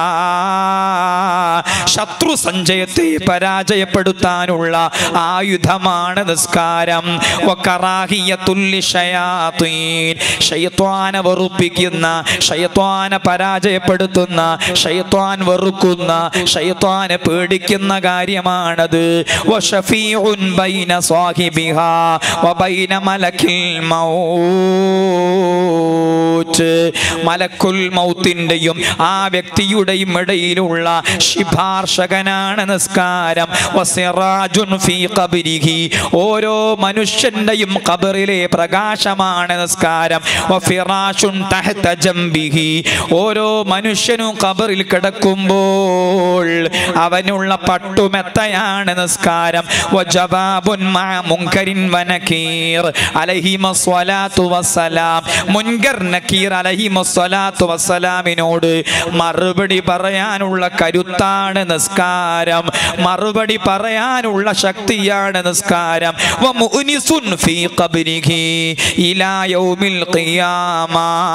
ശത്രു സഞ്ചയത്തെ പരാജയപ്പെടുത്താനുള്ള ആയുധമാണ് നിസ്കാരം വകറാഹിയത്തുൽ ലിശയാത്തീൻ ശൈത്വാനെ വെറുപ്പിക്കുന്ന ശൈത്വാനെ പരാജയപ്പെടുത്തുന്ന ശൈത്വാൻ വെറുക്കുന്ന ശൈത്വാനെ പേടിക്കുന്ന കാര്യമാണത് വശഫീഉൻ ബൈന സ്വാഹിബിഹാ വബൈന മലക്കിൽ മൗത്ത് മലക്കുൽ മൗത്തിന്റെയും ആ വ്യക്തിയുടെയും ഇടയിലുള്ള ശിപാർശകനാണ് നിസ്കാരം വസിറാജുൻ ഫീ ഖബരിഹി ഓരോ മനുഷ്യന്റെയും ഖബറിലെ പ്രകാശമാണ് നിസ്കാരം വഫിറാഷുൻ തഹ്ത ജംബിഹി ഓരോ മനുഷ്യനും ഖബറിൽ കിടക്കുമ്പോൾ അവനുള്ള പട്ടുമെത്തയാണ് നിസ്കാരം വജവാബുൻ മഅ മുൻകരിൻ വനകീർ അലൈഹിമ സ്വലാത്തു വസ്സലാം മുൻകർ നക്കീർ അലൈഹിമ സ്വലാത്തു വസ്സലാമിനോട് മറുപടി പറയാനുള്ള കരുത്താണ് നിസ്കാരം മറുപടി പറയാനുള്ള ശക്തിയാണ് നിസ്കാരം വമുഅ്നിസുൻ ഫീ ഖബ്രിഹി ഇലാ യൗമിൽ ഖിയാമ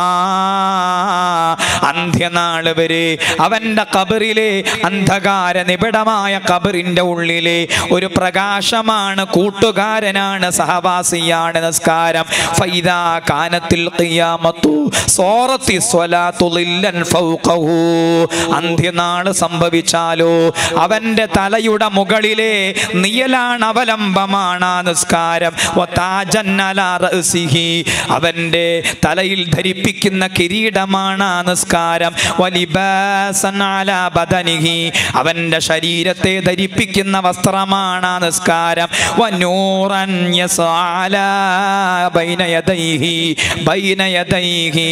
അന്ത്യനാൾ വരെ അവന്റെ കബറിലെ അന്ധകാര നിബിഡമായ കബറിന്റെ ഉള്ളിലെ ഒരു പ്രകാശമാണ് കൂട്ടുകാരനാണ് സഹവാസിയാണ് നിസ്കാരം ഫൈദാ കാനത്തിൽ ഖിയാമത്തു സോറത്തി സ്വലാത്തു ലില്ലൻ ഫൗഖഹു അന്ത്യനാൾ സംഭവിച്ചാലോ അവന്റെ തലയുടെ മുകളിലെ നിയലാണ് അവലംബമാണ് ആ നിസ്കാരം വതാജൻ അലാ റഅ്സിഹി അവന്റെ തലയിൽ ധരിപ്പിക്കുന്ന കിരീടമാണ് ആ നിസ്കാരം വലിബാസൻ അലാ ബദനിഹി അവന്റെ ശരീരത്തെ ധരിപ്പിക്കുന്ന വസ്ത്രമാണ് ആ നിസ്കാരം വനൂറൻ യസ്അലാ ബൈന യദൈഹി ബൈന യദൈഹി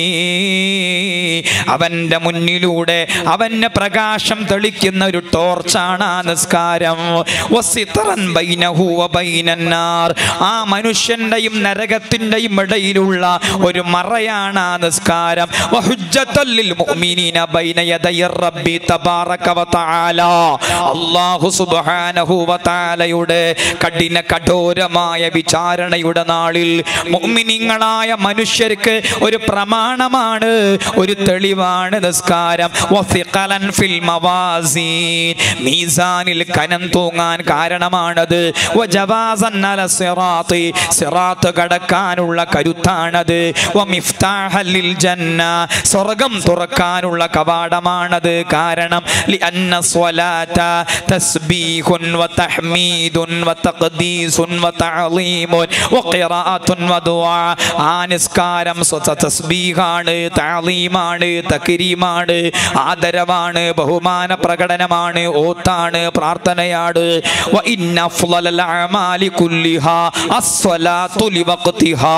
അവന്റെ മുന്നിലൂടെ അവന് പ്രകാശം തെളിക്കുന്ന ഒരു ടോർച്ചാണ് ആ നിസ്കാരം വസിത്രൻ ബൈനഹു വബൈനന്നാർ ആ മനുഷ്യന്റെയും നരകത്തിന്റെയും ഇടയിലുള്ള ഒരു മറയാണ് ആ നിസ്കാരം വഹുജ്ജത്തൽ ലിൽ മുഅ്മിനീന ബൈന യദയ റബ്ബി തബാറക വതആല അല്ലാഹു സുബ്ഹാനഹു വതആലയുടെ കഠിന കഠോരമായ വിചാരണയുടെ നാളിൽ മുഅ്മിനീങ്ങളായ മനുഷ്യർക്ക് ഒരു പ്രമാണമാണ് ഒരു തെളിവാണ് നിസ്കാരം വസിഖലൻ ഫിൽ മവാസീൻ മീസാനിൽ കനം തൂങ്ങാൻ കാരണമാണത് വജവാസൻ അല സിറാത്തി സിറാത്ത് കടക്കാനുള്ള കരുത്താണത് വമിഫ്താഹൻ ലിൽ ജന്ന സ്വർഗം തുറക്കാനുള്ള കവാടമാണത് കാരണം ലിഅന്ന സ്വലാത്ത തസ്ബീഹുൻ വതഹ്മീദുൻ വതഖദീസുൻ വതഅളീമുൻ വഖിറാഅത്തുൻ വദുആ ആ നിസ്കാരം സ്വ- തസ്ബീഹാണ് തഅലീമാണ് തക്രീമാണ് ആദരവാണ് ബഹുമാന പ്രകടനമാണ് ഓത്താണ് പ്രാർത്ഥനയാണ് വ ഇന്ന അഫ്ളലൽ അഅമാലി കുല്ലിഹാ അസ്സലാത്തു ലിവഖ്തിഹാ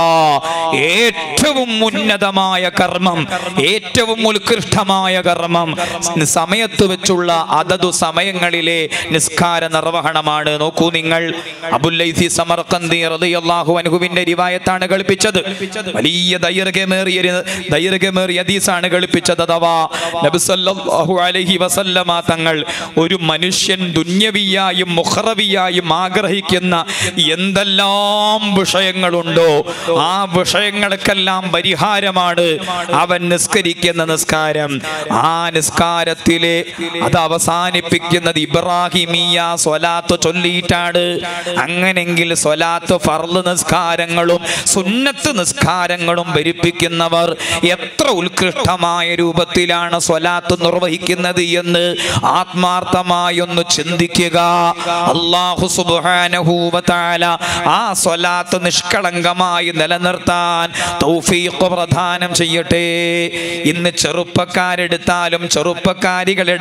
ഏറ്റവും ഉന്നതമായ കർമ്മം ഏറ്റവും ഉത്കൃഷ്ടമായ കർമ്മം സമയത്ത് വെച്ചുള്ള അതതു സമയങ്ങളിലെ നിസ്കാര നിർവഹണമാണ് നോക്കൂ നിങ്ങൾ അബുല്ലൈസി സമർക്കന്തി റളിയല്ലാഹു അൻഹുവിന്റെ റിവായത്താണ് കളിപ്പിച്ചത് വലിയ ദൈർഘ്യമേറിയ ഒരു- ദൈർഘ്യമേറിയ ഹദീസാണ് കളിപ്പിച്ചത് അഥവാ നബി സല്ലല്ലാഹു അലൈഹി വസല്ലമ തങ്ങൾ ഒരു മനുഷ്യൻ ദുന്യവിയായും മുഖറവിയായും ആഗ്രഹിക്കുന്ന എന്തെല്ലാം വിഷയങ്ങളുണ്ടോ ആ വിഷയങ്ങൾക്കെല്ലാം പരിഹാരമാണ് അവൻ നിസ്കരിക്കുന്ന നിസ്കാരം ആ നിസ്കാരത്തിലെ അത് അവസാനിപ്പിക്കുന്നത് ഇബ്രാഹിമിയ സ്വലാത്ത് ചൊല്ലിയിട്ടാണ് അങ്ങനെങ്കിൽ സ്വലാത്ത് ഫർള് നിസ്കാരങ്ങളും സുന്നത്ത് നിസ്കാരങ്ങളും ഭരിപ്പിക്കുന്നവർ എത്ര ഉത്കൃഷ്ടമായ രൂപത്തിലാണ് സ്വലാത്ത് നിർവഹിക്കുന്നത് എന്ന് ആത്മാർത്ഥമായി ഒന്ന് ചിന്തിക്കുക അള്ളാഹു സുബ്ഹാനഹു വ തആല ആ സ്വലാത്ത് നിഷ്കളങ്കമായി നിലനിർത്താൻ തൗഫീഖ് പ്രദാനം ചെയ്യട്ടെ ഇന്ന് ചെറുപ്പക്കാരെടുത്താലും ചെറുപ്പക്കാരികൾ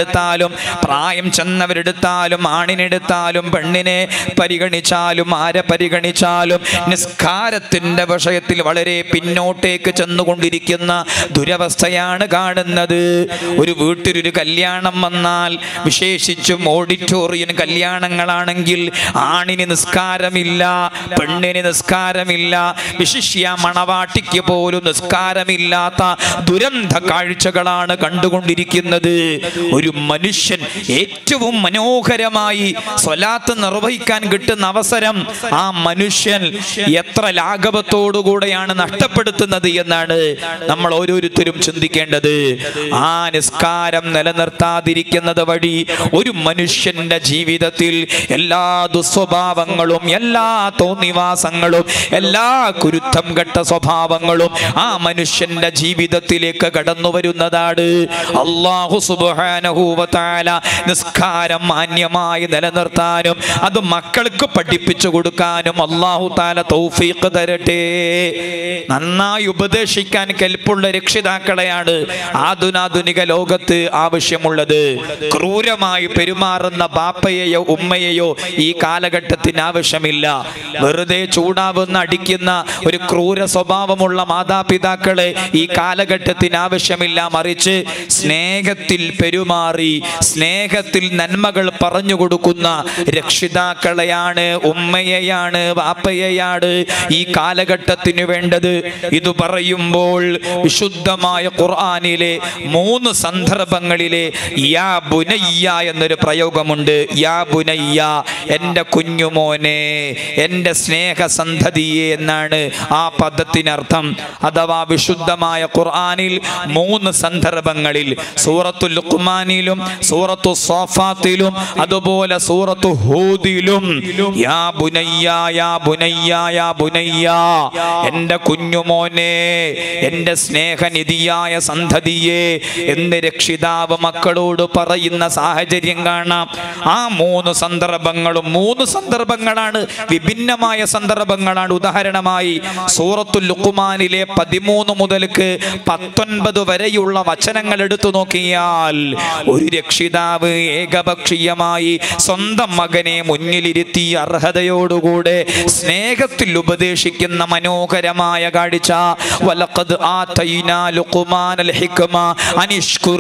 ആരെടുത്താലും പ്രായം ചെന്നവരെടുത്താലും ആണിനെടുത്താലും പെണ്ണിനെ പരിഗണിച്ചാലും ആരെ പരിഗണിച്ചാലും നിസ്കാരത്തിന്റെ വിഷയത്തിൽ വളരെ പിന്നോട്ടേക്ക് ചെന്നുകൊണ്ടിരിക്കുന്ന ദുരവസ്ഥയാണ് കാണുന്നത് ഒരു വീട്ടിലൊരു കല്യാണം വന്നാൽ വിശേഷിച്ചും ഓഡിറ്റോറിയൻ കല്യാണങ്ങളാണെങ്കിൽ ആണിന് നിസ്കാരമില്ല പെണ്ണിന് നിസ്കാരമില്ല വിശിഷ്യ മണവാട്ടിക്ക് പോലും നിസ്കാരമില്ലാത്ത ദുരന്ത കാഴ്ചകളാണ് കണ്ടുകൊണ്ടിരിക്കുന്നത് ഒരു മനുഷ്യൻ ഏറ്റവും മനോഹരമായി സ്വലാത്ത് നിർവഹിക്കാൻ കിട്ടുന്ന അവസരം ആ മനുഷ്യൻ എത്ര ലാഘവത്തോടുകൂടെയാണ് നഷ്ടപ്പെടുത്തുന്നത് എന്നാണ് നമ്മൾ ഓരോരുത്തരും ചിന്തിക്കേണ്ടത് ആ നിസ്കാരം നിലനിർത്താതിരിക്കുന്നത് വഴി ഒരു മനുഷ്യന്റെ ജീവിതത്തിൽ എല്ലാ ദുസ്വഭാവങ്ങളും എല്ലാ തോന്നിവാസങ്ങളും എല്ലാ കുരുത്തം കെട്ട സ്വഭാവങ്ങളും ആ മനുഷ്യന്റെ ജീവിതത്തിലേക്ക് കടന്നു വരുന്നതാണ് അള്ളാഹു സുബാനഹൂവത്താല നിസ്കാരം മാന്യമായി നിലനിർത്താനും അത് മക്കൾക്ക് പഠിപ്പിച്ചു കൊടുക്കാനും അള്ളാഹു താല തൗഫീഖ് തരട്ടെ നന്നായി ഉപദേശിക്കാൻ കെൽപ്പുള്ള രക്ഷിതാക്കളെയാണ് ആധുനാധുനിക ലോകത്ത് ആവശ്യമുള്ളത് ക്രൂരമായി പെരുമാറുന്ന ബാപ്പയെയോ ഉമ്മയെയോ ഈ കാലഘട്ടത്തിന് ആവശ്യമില്ല വെറുതെ ചൂടാവുന്ന അടിക്കുന്ന ഒരു ക്രൂര സ്വഭാവമുള്ള മാതാപിതാക്കളെ ഈ കാലഘട്ടത്തിന് ആവശ്യമില്ല മറിച്ച് സ്നേഹത്തിൽ പെരുമാറി സ്നേഹത്തിൽ നന്മകൾ പറഞ്ഞു കൊടുക്കുന്ന രക്ഷിതാക്കളെയാണ് ഉമ്മയെയാണ് വാപ്പയെയാണ് ഈ കാലഘട്ടത്തിന് വേണ്ടത് ഇത് പറയുമ്പോൾ വിശുദ്ധമായ ഖുർആനിലെ മൂന്ന് സന്ദർഭങ്ങളിലെ യാ ബുനയ്യ എന്നൊരു പ്രയോഗമുണ്ട് യാ ബുനയ്യ എൻ്റെ കുഞ്ഞുമോനെ എൻ്റെ സ്നേഹസന്ധതിയെ എന്നാണ് ആ പദത്തിനർത്ഥം അഥവാ വിശുദ്ധമായ ഖുർആനിൽ മൂന്ന് സന്ദർഭങ്ങളിൽ സൂറത്തു ലുഖ്മാനിലും സൂറത്തു സോഫാത്തിലും അതുപോലെ സൂറത്തു ഹൂദിലും യാ ബുനയ്യ യാ ബുനയ്യ യാ ബുനയ്യ എൻ്റെ കുഞ്ഞുമോനെ എൻ്റെ സ്നേഹനിധിയായ സന്ധതിയെ എന്ന് രക്ഷിതാവ് മക്കളോട് പറയുന്ന സാഹചര്യം കാണാം ആ മൂന്ന് സന്ദർഭങ്ങളും മൂന്ന് സന്ദർഭങ്ങളാണ് വിഭിന്നമായ സന്ദർഭങ്ങളാണ് ഉദാഹരണമായി സൂറത്തുൽ ലുക്കുമാനിലെ പതിമൂന്ന് മുതൽക്ക് പത്തൊൻപത് വരെയുള്ള വചനങ്ങൾ എടുത്തു നോക്കിയാൽ ഒരു രക്ഷിതാവ് ഏകപക്ഷീയമായി സ്വന്തം മകനെ മുന്നിലിരുത്തി അർഹതയോടുകൂടെ സ്നേഹത്തിൽ ഉപദേശിക്കുന്ന മനോഹരമായ കാഴ്ച വലഖദ് ആതൈനാ ലുഖ്മാനൽ ഹിക്മ അനിഷ്കുർ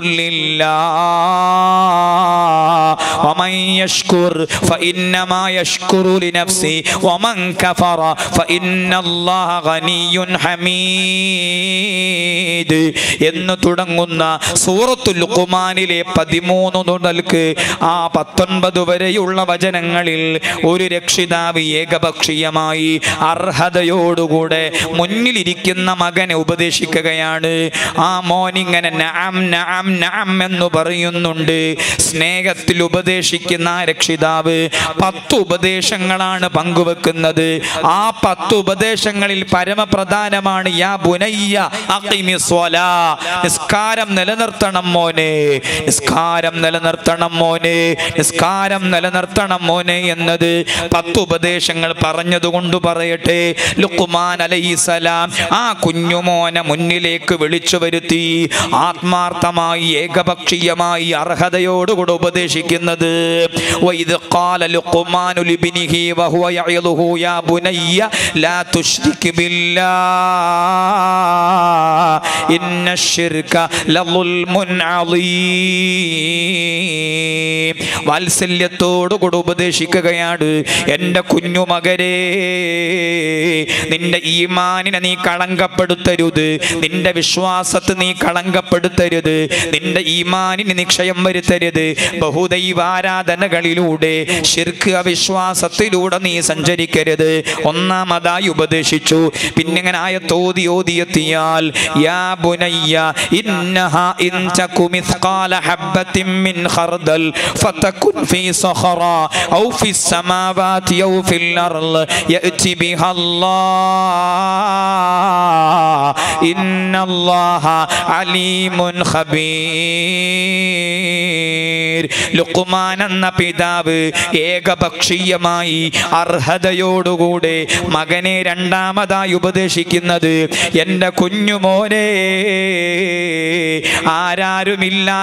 ലില്ലാഹ് വമൻ യഷ്കുർ ഫഇന്നമാ യഷ്കുറു ലിനഫ്സി വമൻ കഫറ ഫഇന്നല്ലാഹ ഗനിയ്യുൻ ഹമീദ് എന്ന് തുടങ്ങുന്ന സൂറത്തുൽ ലുഖ്മാനിലെ പതിമൂന്ന് മുതൽക്ക് ആ പത്തൊൻപത് വരെയുള്ള വചനങ്ങളിൽ ഒരു രക്ഷിതാവ് ഏകപക്ഷീയമായി അർഹതയോടുകൂടെ മുന്നിലിരിക്കുന്ന മകനെ ഉപദേശിക്കുകയാണ് ആ മോനിങ്ങനെ നഅം നഅം നഅം എന്ന് പറയുന്നുണ്ട് സ്നേഹത്തിൽ ഉപദേശിക്കുന്ന ആ രക്ഷിതാവ് പത്ത് ഉപദേശങ്ങളാണ് പങ്കുവെക്കുന്നത് ആ പത്ത് ഉപദേശങ്ങളിൽ പരമപ്രധാനമാണ് യാ ബുനയ്യ അഖിമി സ്വലാ നിസ്കാരം നിലനിർത്തണം മോനെ നിസ്കാരം നിലനിർത്തണം മോനെ നിസ്കാരം നിലനിർത്തണം മോനെ എന്നത് പത്ത് ഉപദേശങ്ങൾ പറഞ്ഞതുകൊണ്ട് പറയട്ടെ ലുക്കുമാൻ അലൈസലാം ആ കുഞ്ഞുമോനെ മുന്നിലേക്ക് വിളിച്ചു വരുത്തി ആത്മാർത്ഥമായി ഏകപക്ഷീയമായി അർഹതയോടുകൂടെ ഉപദേശിക്കുന്നത് വൈദ് ഖാല ലുഖ്മാനു ലിബ്നിഹി വഹുവ യഅിദുഹു യാ ബുനയ്യ ലാ തുശ്രിക് ബില്ലാഹ് ഇന്ന الشرك لظلم عظيم വാത്സല്യത്തോടുകൂടി ഉപദേശിക്കുകയാണ് എൻ്റെ കുഞ്ഞുമകരെ നിന്റെ ഈമാനിനെ നീ കളങ്കപ്പെടുത്തരുത് നിന്റെ വിശ്വാസത്തെ നീ കളങ്കപ്പെടുത്തരുത് നിന്റെ ഈമാനിന് നിക്ഷയം വരുത്തരുത് ബഹുദൈവാരാധനകളിലൂടെ ശിർക്ക് അവിശ്വാസത്തിലൂടെ നീ സഞ്ചരിക്കരുത് ഒന്നാമതായി ഉപദേശിച്ചു പിന്നെ ഇങ്ങനെ ആയത്തോതി ഓതിയെത്തിയാൽ യാ ബുനയ്യ ഇന്നഹ ഇൻ തകു മിസ്ഖാല ഹബ്ബത്തിൻ മിൻ ഖർദൽ ഫതകുൻ ഫീ സഖറ ഔ ഫി السماوات أو في الأرض يأتي بها الله إن الله عليم خبير ലുക്കുമാൻ എന്ന പിതാവ് ഏകപക്ഷീയമായി അർഹതയോടുകൂടെ മകനെ രണ്ടാമതായി ഉപദേശിക്കുന്നത് എൻ്റെ കുഞ്ഞുമോനെ ആരാരുമില്ലാത്ത പാ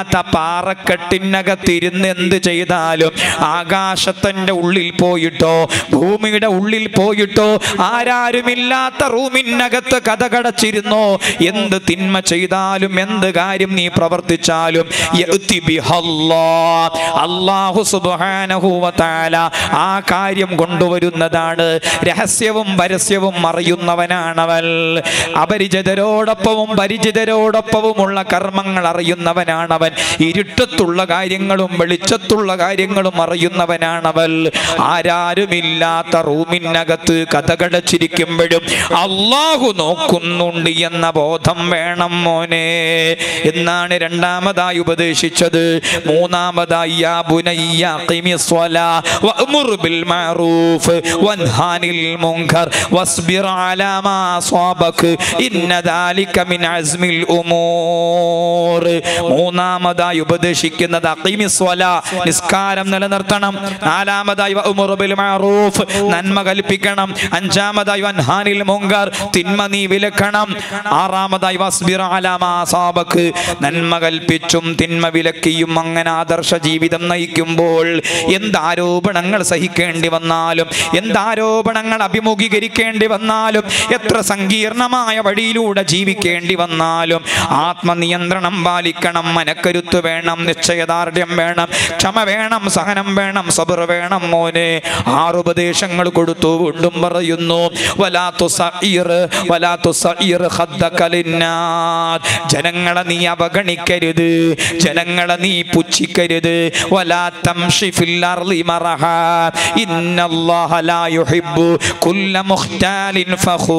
പാറക്കെട്ടിനകത്തിരുന്ന് എന്ത് ചെയ്താലും ആകാശത്തിന്റെ ഉള്ളിൽ പോയിട്ടോ ഭൂമിയുടെ ഉള്ളിൽ പോയിട്ടോ ആരാരുമില്ലാത്ത റൂമിനകത്ത് കഥകടച്ചിരുന്നോ എന്ത് തിന്മ ചെയ്താലും എന്ത് കാര്യം നീ പ്രവർത്തിച്ചാലും യഅ്തി ബിഹല്ലാ. അല്ലാഹു സുബ്ഹാനഹു വ തആല ആ കാര്യം കൊണ്ടുവരുന്നതാണ് രഹസ്യവും പരസ്യവും അറിയുന്നവനാണവൻ അപരിചിതരോടൊപ്പവും പരിചിതരോടൊപ്പവുമുള്ള കർമ്മങ്ങൾ അറിയുന്നവനാണവൻ ഇരുട്ടത്തുള്ള കാര്യങ്ങളും വെളിച്ചത്തുള്ള കാര്യങ്ങളും അറിയുന്നവനാണവൻ ആരാരുമില്ലാത്ത റൂമിനകത്ത് കഥകടച്ചിരിക്കുമ്പോഴും അള്ളാഹു നോക്കുന്നുണ്ട് എന്ന ബോധം വേണം മോനെ എന്നാണ് രണ്ടാമതായി ഉപദേശിച്ചത് മൂന്നാമതായി യാ ബുനയ്യ അഖിമി സ്വലാ വഅ്മുർ ബിൽ മഅറൂഫ് വൻഹാനിൽ മുൻകർ വസ്ബിർ അലാ മാ അസ്വാബക് ഇന്ന ദാലിക മിൻ അസ്മിൽ ഉമൂർ മൂന്നാമതായി ഉപദേശിക്കുന്നത് അഖിമി സ്വലാ നിസ്കാരം നിലനിർത്തണം നാലാമതായി വഅ്മുർ ബിൽ മഅറൂഫ് നന്മ കൽപ്പിക്കണം അഞ്ചാമതായി വൻഹാനിൽ മുൻകർ തിന്മ നീ വിലക്കണം ആറാമതായി വസ്ബിർ അലാ മാ അസ്വാബക് നന്മ കൽപ്പിച്ചും തിന്മ വിലക്കിയും അങ്ങനെ ആദർശ ജീവിതം നയിക്കുമ്പോൾ എന്ത് ആരോപണങ്ങൾ സഹിക്കേണ്ടി വന്നാലും എന്ത് ആരോപണങ്ങൾ അഭിമുഖീകരിക്കേണ്ടി വന്നാലും എത്ര സങ്കീർണമായ വഴിയിലൂടെ ജീവിക്കേണ്ടി വന്നാലും ആത്മനിയന്ത്രണം പാലിക്കണം മനക്കരുത്ത് വേണം നിശ്ചയദാർഢ്യം വേണം ക്ഷമ വേണം സഹനം വേണം സബർ വേണം മോനെ ആറുപദേശങ്ങൾ കൊടുത്തു വീണ്ടും പറയുന്നു വലാത്തു സഈർ വലാത്തു സഈർ ഖദ്ദക ലിന്നാസ്. ജനങ്ങളെ നീ അവഗണിക്കരുത് ജനങ്ങളെ നീ പുച്ഛിക്കരുത് വലാ തംശി ഫിൽ അർളി മറഹ ഇന്നല്ലാഹ ലാ യുഹിബ്ബു കുല്ല മുഖ്താലിൻ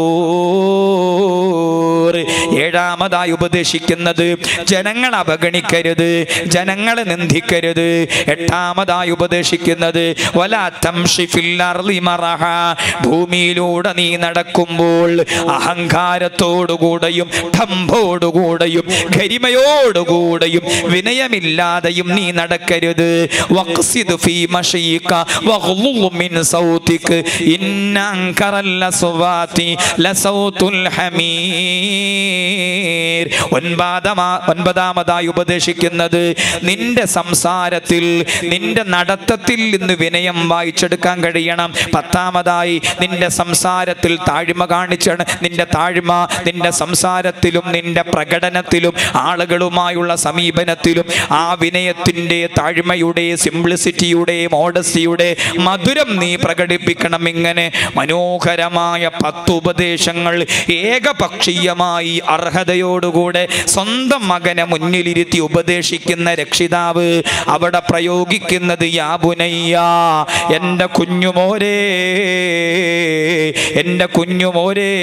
ഫഖൂർ ഏഴാമതായി ഉപദേശിക്കുന്നത് ജനങ്ങൾ അവഗണിക്കരുത് ജനങ്ങളെ നിന്ദിക്കരുത് എട്ടാമതായി ഉപദേശിക്കുന്നത് വലാ തംശി ഫിൽ അർളി മറഹ ഭൂമിയിലൂടെ നീ നടക്കുമ്പോൾ അഹങ്കാരത്തോടുകൂടെയും ഠംഭോടുകൂടെയും ഗരിമയോടുകൂടെയും വിനയമില്ലാതെയും നീ നടക്കരുത് വഖ്സിദ് ഫീ മശീക വഗ്ളുള് മിൻ സൗതിക ഇന്ന അൻകറൽ ലസ്വാതി ലസൗതുൽ ഹമീർ ഒൻപതാമ ഒൻപതാമതായി ഉപദേശിക്കുന്നത് നിന്റെ സംസാരത്തിൽ നിന്റെ നടത്തത്തിൽ നിന്ന് വിനയം വായിച്ചെടുക്കാൻ കഴിയണം പത്താമതായി നിന്റെ സംസാരത്തിൽ താഴ്മ കാണിച്ചാണ് നിന്റെ താഴ്മ നിന്റെ സംസാരത്തിലും നിന്റെ പ്രകടനത്തിലും ആളുകളുമായുള്ള സമീപനത്തിലും ആ വിനയത്തിൻ്റെ താഴ്മയുടെ സിംപ്ലിസിറ്റിയുടെ മോഡസ്റ്റിയുടെ മധുരം നീ പ്രകടിപ്പിക്കണം ഇങ്ങനെ മനോഹരമായ പത്ത് ഉപദേശങ്ങൾ ഏകപക്ഷീയമായി അർഹതയോടുകൂടെ സ്വന്തം മകനെ മുന്നിലിരുത്തി ഉപദേശിക്കുന്ന രക്ഷിതാവ് അവിടെ പ്രയോഗിക്കുന്നത് യാബുനയ്യ എൻ്റെ കുഞ്ഞുമോരേ എൻ്റെ കുഞ്ഞുമോരേ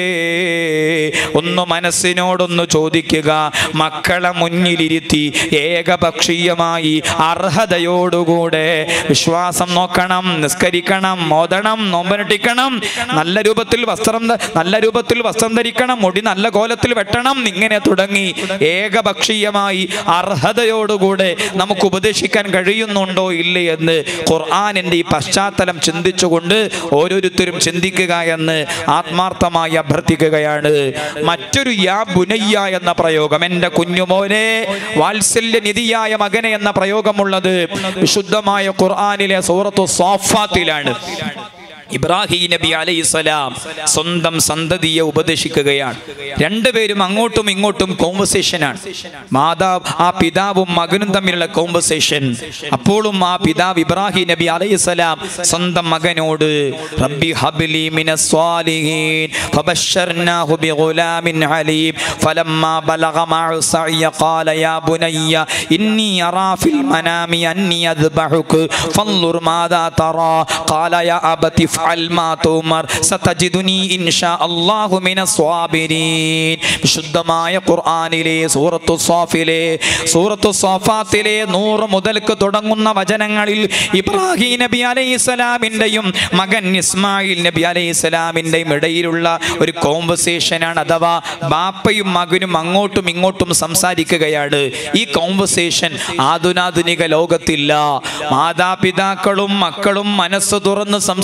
ഒന്ന് മനസ്സിനോടൊന്ന് ചോദിക്കുക മക്കളെ മുന്നിലിരുത്തി ഏകപക്ഷീയമായി അർഹതയോടുകൂടെ വിശ്വാസം നോക്കണം നിസ്കരിക്കണം മോദണം നോമ്പനട്ടിക്കണം നല്ല രൂപത്തിൽ വസ്ത്രം ധ- നല്ല രൂപത്തിൽ വസ്ത്രം ധരിക്കണം മുടി നല്ല കോലത്തിൽ വെട്ടണം ഇങ്ങനെ തുടങ്ങി ഏകപക്ഷീയമായി അർഹതയോടുകൂടെ നമുക്ക് ഉപദേശിക്കാൻ കഴിയുന്നുണ്ടോ ഇല്ലേ എന്ന് ഖുർആാനിൻ്റെ ഈ പശ്ചാത്തലം ചിന്തിച്ചുകൊണ്ട് ഓരോരുത്തരും ചിന്തിക്കുക എന്ന് ആത്മാർത്ഥമായി അഭ്യർത്ഥിക്കുകയാണ് മറ്റൊരു യാ ബുനയ്യ എന്ന പ്രയോഗം എൻ്റെ കുഞ്ഞുമോനെ വാത്സല്യനിധിയായ മകനെ എന്ന പ്രയോഗമുള്ളത് വിശുദ്ധമായ ഖുർആാനിലെ സൂറത്തു സോഫാത്തിലാണ് ഇബ്രാഹിം നബി അലൈഹിസ്സലാം സ്വന്തം സന്തതിയെ ഉപദേശിക്കുകയാണ് രണ്ടുപേരും അങ്ങോട്ടും ഇങ്ങോട്ടും കോൺവെർസേഷനാണ് മാതാവ് ആ പിതാവും മകനും തമ്മിലുള്ള കോൺവെർസേഷൻ അപ്പോഴും ആ പിതാവ് ഇബ്രാഹിം നബി അലൈഹിസ്സലാം സ്വന്തം മകനോട് റബ്ബി ഹബ്ലി മിനസ് സ്വാലിഹീൻ ഫബശ്ശർനാഹു ബിഗുലാമിൻ ഹലീം ഫലമ്മാ ബലഗ മഅ സഅയ ഖാല യാ ബുനയ്യ ഇന്നി അറാ ഫിൽ മനാമി അന്നി അദ്ബഹുക ഫൻളുർ മാദാ തറാ ഖാല യാ അബതി ഫഅൽ മാ തുമർ സതജിദുനി ഇൻഷാ അല്ലാഹു മിനസ് സ്വാബിരീൻ വിശുദ്ധമായ ഖുർആനിലെ സൂറത്തു സ്വാഫിലെ സൂറത്തു സ്വാഫാത്തിലെ നൂറ് മുതൽക്ക് തുടങ്ങുന്ന വചനങ്ങളിൽ ഇബ്രാഹിം നബി അലൈഹിസ്സലാമിൻ്റെയും മകൻ ഇസ്മായിൽ നബി അലൈഹിസ്സലാമിൻ്റെയും ഇടയിലുള്ള ഒരു കോൺവെർസേഷനാണ് അഥവാ ബാപ്പയും മകനും അങ്ങോട്ടും ഇങ്ങോട്ടും സംസാരിക്കുകയാണ് ഈ കോൺവെർസേഷൻ ആധുനാധുനിക ലോകത്തില്ല മാതാപിതാക്കളും മക്കളും മനസ്സ് തുറന്ന് സംസാരിക്കുന്ന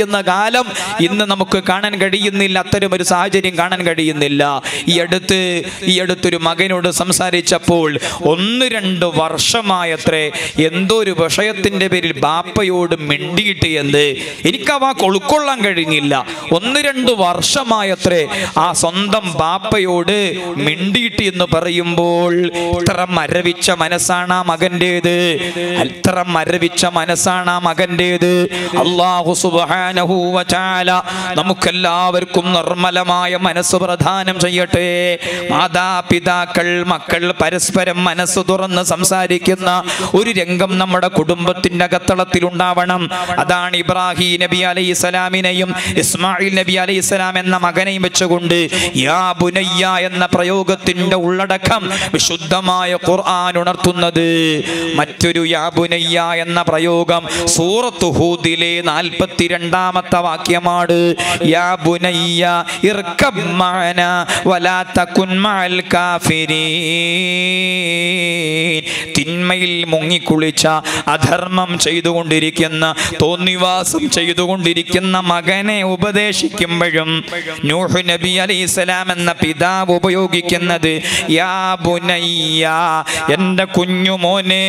ജീവിക്കുന്ന കാലം ഇന്ന് നമുക്ക് കാണാൻ കഴിയുന്നില്ല അത്തരം ഒരു സാഹചര്യം കാണാൻ കഴിയുന്നില്ല ഈ അടുത്ത് ഈ അടുത്തൊരു മകനോട് സംസാരിച്ചപ്പോൾ ഒന്ന് രണ്ട് വർഷമായത്രേ എന്തോ ഒരു വിഷയത്തിന്റെ പേരിൽ ബാപ്പയോട് മിണ്ടിയിട്ട് എന്ത് എനിക്ക് ആ വാക്ക് ഉൾക്കൊള്ളാൻ കഴിഞ്ഞില്ല ഒന്ന് രണ്ട് വർഷമായത്രേ ആ സ്വന്തം ബാപ്പയോട് മിണ്ടിയിട്ട് എന്ന് പറയുമ്പോൾ ഇത്ര മരവിച്ച മനസ്സാണ് ആ മകൻ്റേത് എത്ര മരവിച്ച മനസ്സാണ് ആ മകൻ്റേത് അള്ളാഹു സുബ്ഹാനഹു വ തആല നമുക്കെല്ലാവർക്കും നിർമ്മലമായ മനസ്സ് പ്രദാനം ചെയ്യട്ടെ മാതാപിതാക്കൾ മക്കൾ പരസ്പരം മനസ്സ് തുറന്ന് സംസാരിക്കുന്ന ഒരു രംഗം നമ്മുടെ കുടുംബത്തിന്റെ അകത്തളത്തിൽ ഉണ്ടാവണം അതാണ് ഇബ്രാഹിം നബി അലൈഹി സ്വലാമിനെയും ഇസ്മായിൽ നബി അലൈഹി സ്വലാം എന്ന മകനെയും വെച്ചുകൊണ്ട് യാ ബുനയ്യ എന്ന പ്രയോഗത്തിന്റെ ഉള്ളടക്കം വിശുദ്ധമായ ഖുർആൻ ഉണർത്തുന്നത് മറ്റൊരു യാ ബുനയ്യ എന്ന പ്രയോഗം സൂറത്ത് ഹൂദിലെ നാൽപ്പത്തിരണ്ടാമത്തെ വാക്യമാണ് യാ ബുനയ്യ ഇർകബ് മഅന വലാ തകുൻ മഅൽ കാഫിരീൻ തിന്മയിൽ മുങ്ങിക്കുളിച്ച അധർമ്മം ചെയ്തുകൊണ്ടിരിക്കുന്ന തോന്നിവാസം ചെയ്തുകൊണ്ടിരിക്കുന്ന മകനെ ഉപദേശിക്കുമ്പോഴും നൂഹ് നബി അലൈഹി സ്വലാം എന്ന പിതാവ് ഉപയോഗിക്കുന്നത് യാ ബുനയ്യ എൻ്റെ കുഞ്ഞു മോനെ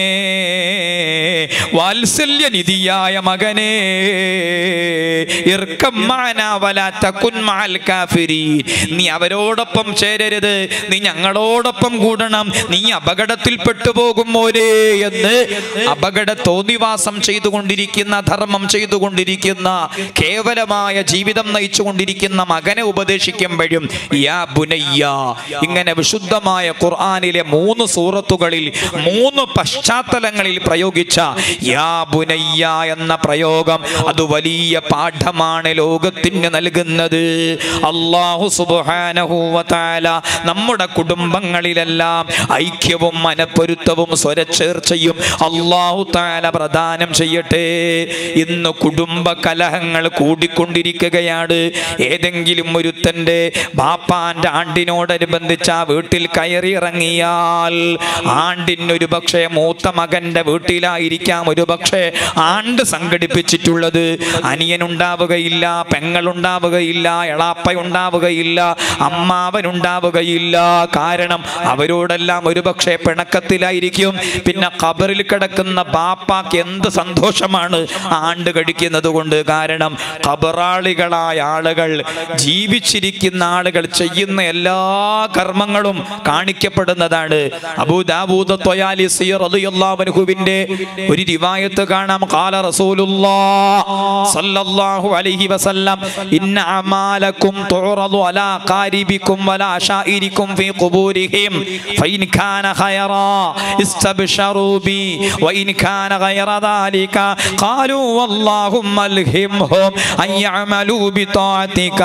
വാത്സല്യനിധിയായ മകനെ ഇർക്കം മഅനാ വലാ തകുൻ മഅൽ കാഫിരീൻ. നീ അവരോടൊപ്പം ചേരരുത് നീ ഞങ്ങളോടൊപ്പം കൂടണം നീ അപകടത്തിൽ പെട്ടുപോകും മോനെ എന്ന് അപകട തോന്നിവാസം ചെയ്തുകൊണ്ടിരിക്കുന്ന ധർമ്മം ചെയ്തുകൊണ്ടിരിക്കുന്ന കേവലമായ ജീവിതം നയിച്ചുകൊണ്ടിരിക്കുന്ന മകനെ ഉപദേശിക്കുമ്പോഴും യാ ബുനയ്യ ഇങ്ങനെ വിശുദ്ധമായ ഖുർആനിലെ മൂന്ന് സൂറത്തുകളിൽ മൂന്ന് പശ്ചാത്തലങ്ങളിൽ പ്രയോഗിച്ച യാ ബുനയ്യ എന്ന പ്രയോഗം അത് വലിയ പാഠമാണ് ലോകത്തിന് നൽകുന്നത് അള്ളാഹു സുബ്ഹാനഹു വ തആല നമ്മുടെ കുടുംബങ്ങളിലെല്ലാം ഐക്യവും മനപ്പൊരുത്തവും സ്വരച്ചേർച്ചയും അള്ളാഹു താല പ്രദാനം ചെയ്യട്ടെ ഇന്ന് കുടുംബ കലഹങ്ങൾ കൂടിക്കൊണ്ടിരിക്കുകയാണ് ഏതെങ്കിലും ഒരുത്തൻ്റെ ബാപ്പാന്റെ ആണ്ടിനോടനുബന്ധിച്ച് ആ വീട്ടിൽ കയറി ഇറങ്ങിയാൽ ആണ്ടിനൊരു പക്ഷേ മൂത്ത മകന്റെ വീട്ടിലായിരിക്കാം ഒരു പക്ഷേ ആണ്ട് സംഘടിപ്പിച്ചിട്ടുള്ളത് അനിയനുണ്ടാവുകയില്ല പെങ്ങളുണ്ടാവുകയില്ല എളാപ്പ ഉണ്ടാവുകയില്ല അമ്മാവൻ ഉണ്ടാവുകയില്ല കാരണം അവരോടെല്ലാം ഒരുപക്ഷെ പിണക്കത്തിലായിരിക്കും പിന്നെ ഖബറിൽ കിടക്കുന്ന ബാപ്പാക്ക് എന്ത് സന്തോഷമാണ് ആണ്ട് കഴിക്കുന്നത് കൊണ്ട് കാരണം ഖബറാളികളായ ആളുകൾ ജീവിച്ചിരിക്കുന്ന ആളുകൾ ചെയ്യുന്ന എല്ലാ കർമ്മങ്ങളും കാണിക്കപ്പെടുന്നതാണ് അബൂദാബൂദ ത്വയാലിസി റളിയല്ലാഹു അൻഹുവിന്റെ ഒരു റിവായത്ത് കാണാം ഖാല റസൂലുള്ളാഹ് സല്ലല്ലാഹു അലൈഹി വസല്ലം ഇന്ന അമാലക്കും തുറദു അലാ ഖാരിബിക്കും വലാ ഷായിരിക്കും ഫീ ഖുബൂരിഹിം ഫൈൻ കാന ഖൈറാ ഇസ്തബ്ശറൂ ബി വഇൻ കാന ഗൈറ ذلك قالوا اللهم الهمهم ان يعملوا بطاعتك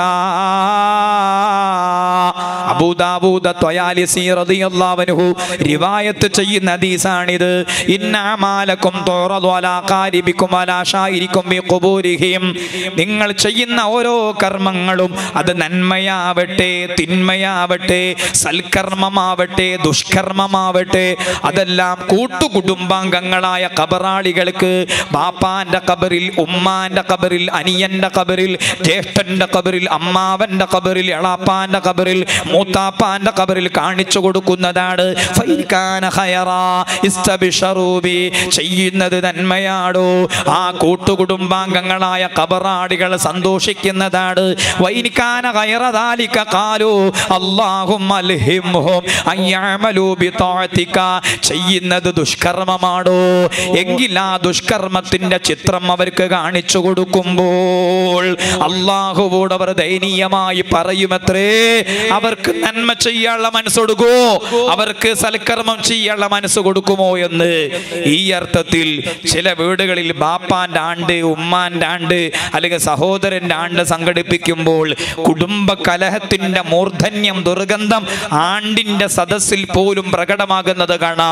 അബൂദാബൂദ ത്വയാലിസി റളിയല്ലാഹു അൻഹു റിവായത്ത് ചെയ്യുന്ന ഹദീസാണിത് ഇന്ന അമാലക്കും തുറദു അലാ ഖാരിബിക്കും വലാ ഷായിരിക്കും ഫീ ഖുബൂരിഹിം നിങ്ങൾ ചെയ്യുന്ന ഓരോ കർമ്മങ്ങളും അത് നന്മയാവട്ടെ തിന്മയാവട്ടെ സൽക്കർമ്മമാവട്ടെ ദുഷ്കർമ്മമാവട്ടെ അതെല്ലാം കൂട്ടുകുടുംബാംഗങ്ങളായ കബറാളികൾക്ക് ബാപ്പാന്റെ കബറിൽ ഉമ്മാന്റെ കബറിൽ അനിയന്റെ കബറിൽ ജ്യേഷ്ഠന്റെ കബറിൽ അമ്മാവന്റെ കബറിൽ എളാപ്പാന്റെ കബറിൽ മൂത്താപ്പാന്റെ കബറിൽ കാണിച്ചു കൊടുക്കുന്നതാണ് ഫൈകാന ഖൈറാ ഇസ്തബ്ശറൂ ബി. ചെയ്യുന്നത് നന്മയാടോ ആ കൂട്ടുകുടുംബാംഗങ്ങളായ കബറാടികൾ സന്തോഷിക്കുന്നതാണ് വൈനിക്കാന കയറതാലിക്ക കാലു അള്ളാഹും അൽഹിംഹും അയ്യാമലൂ ബിതാഅതിക. ചെയ്യുന്നത് ദുഷ്കർമ്മമാണോ എങ്കിൽ ആ ദുഷ്കർമ്മത്തിന്റെ ചിത്രം അവർക്ക് കാണിച്ചു കൊടുക്കുമ്പോൾ അള്ളാഹുവോട് അവർ ദയനീയമായി പറയുമത്രേ അവർക്ക് നന്മ ചെയ്യാനുള്ള മനസ്സ് കൊടുക്കുമോ അവർക്ക് സൽക്കർമ്മം ചെയ്യാനുള്ള മനസ്സ് കൊടുക്കുമോ എന്ന് ഈ അർത്ഥത്തിൽ ചില വീടുകളിൽ ബാപ്പാന്റെ ആണ്ട് ഉമ്മാന്റെ ആണ്ട് അല്ലെങ്കിൽ സഹോദരന്റെ ആണ്ട് സംഘടിപ്പിക്കുമ്പോൾ കുടുംബ കലഹത്തിന്റെ മൂർധന്യം ദുർഗന്ധം ആണ്ടിന്റെ സദസ്സിൽ പോലും പ്രകടമാകുന്നത് കാണാം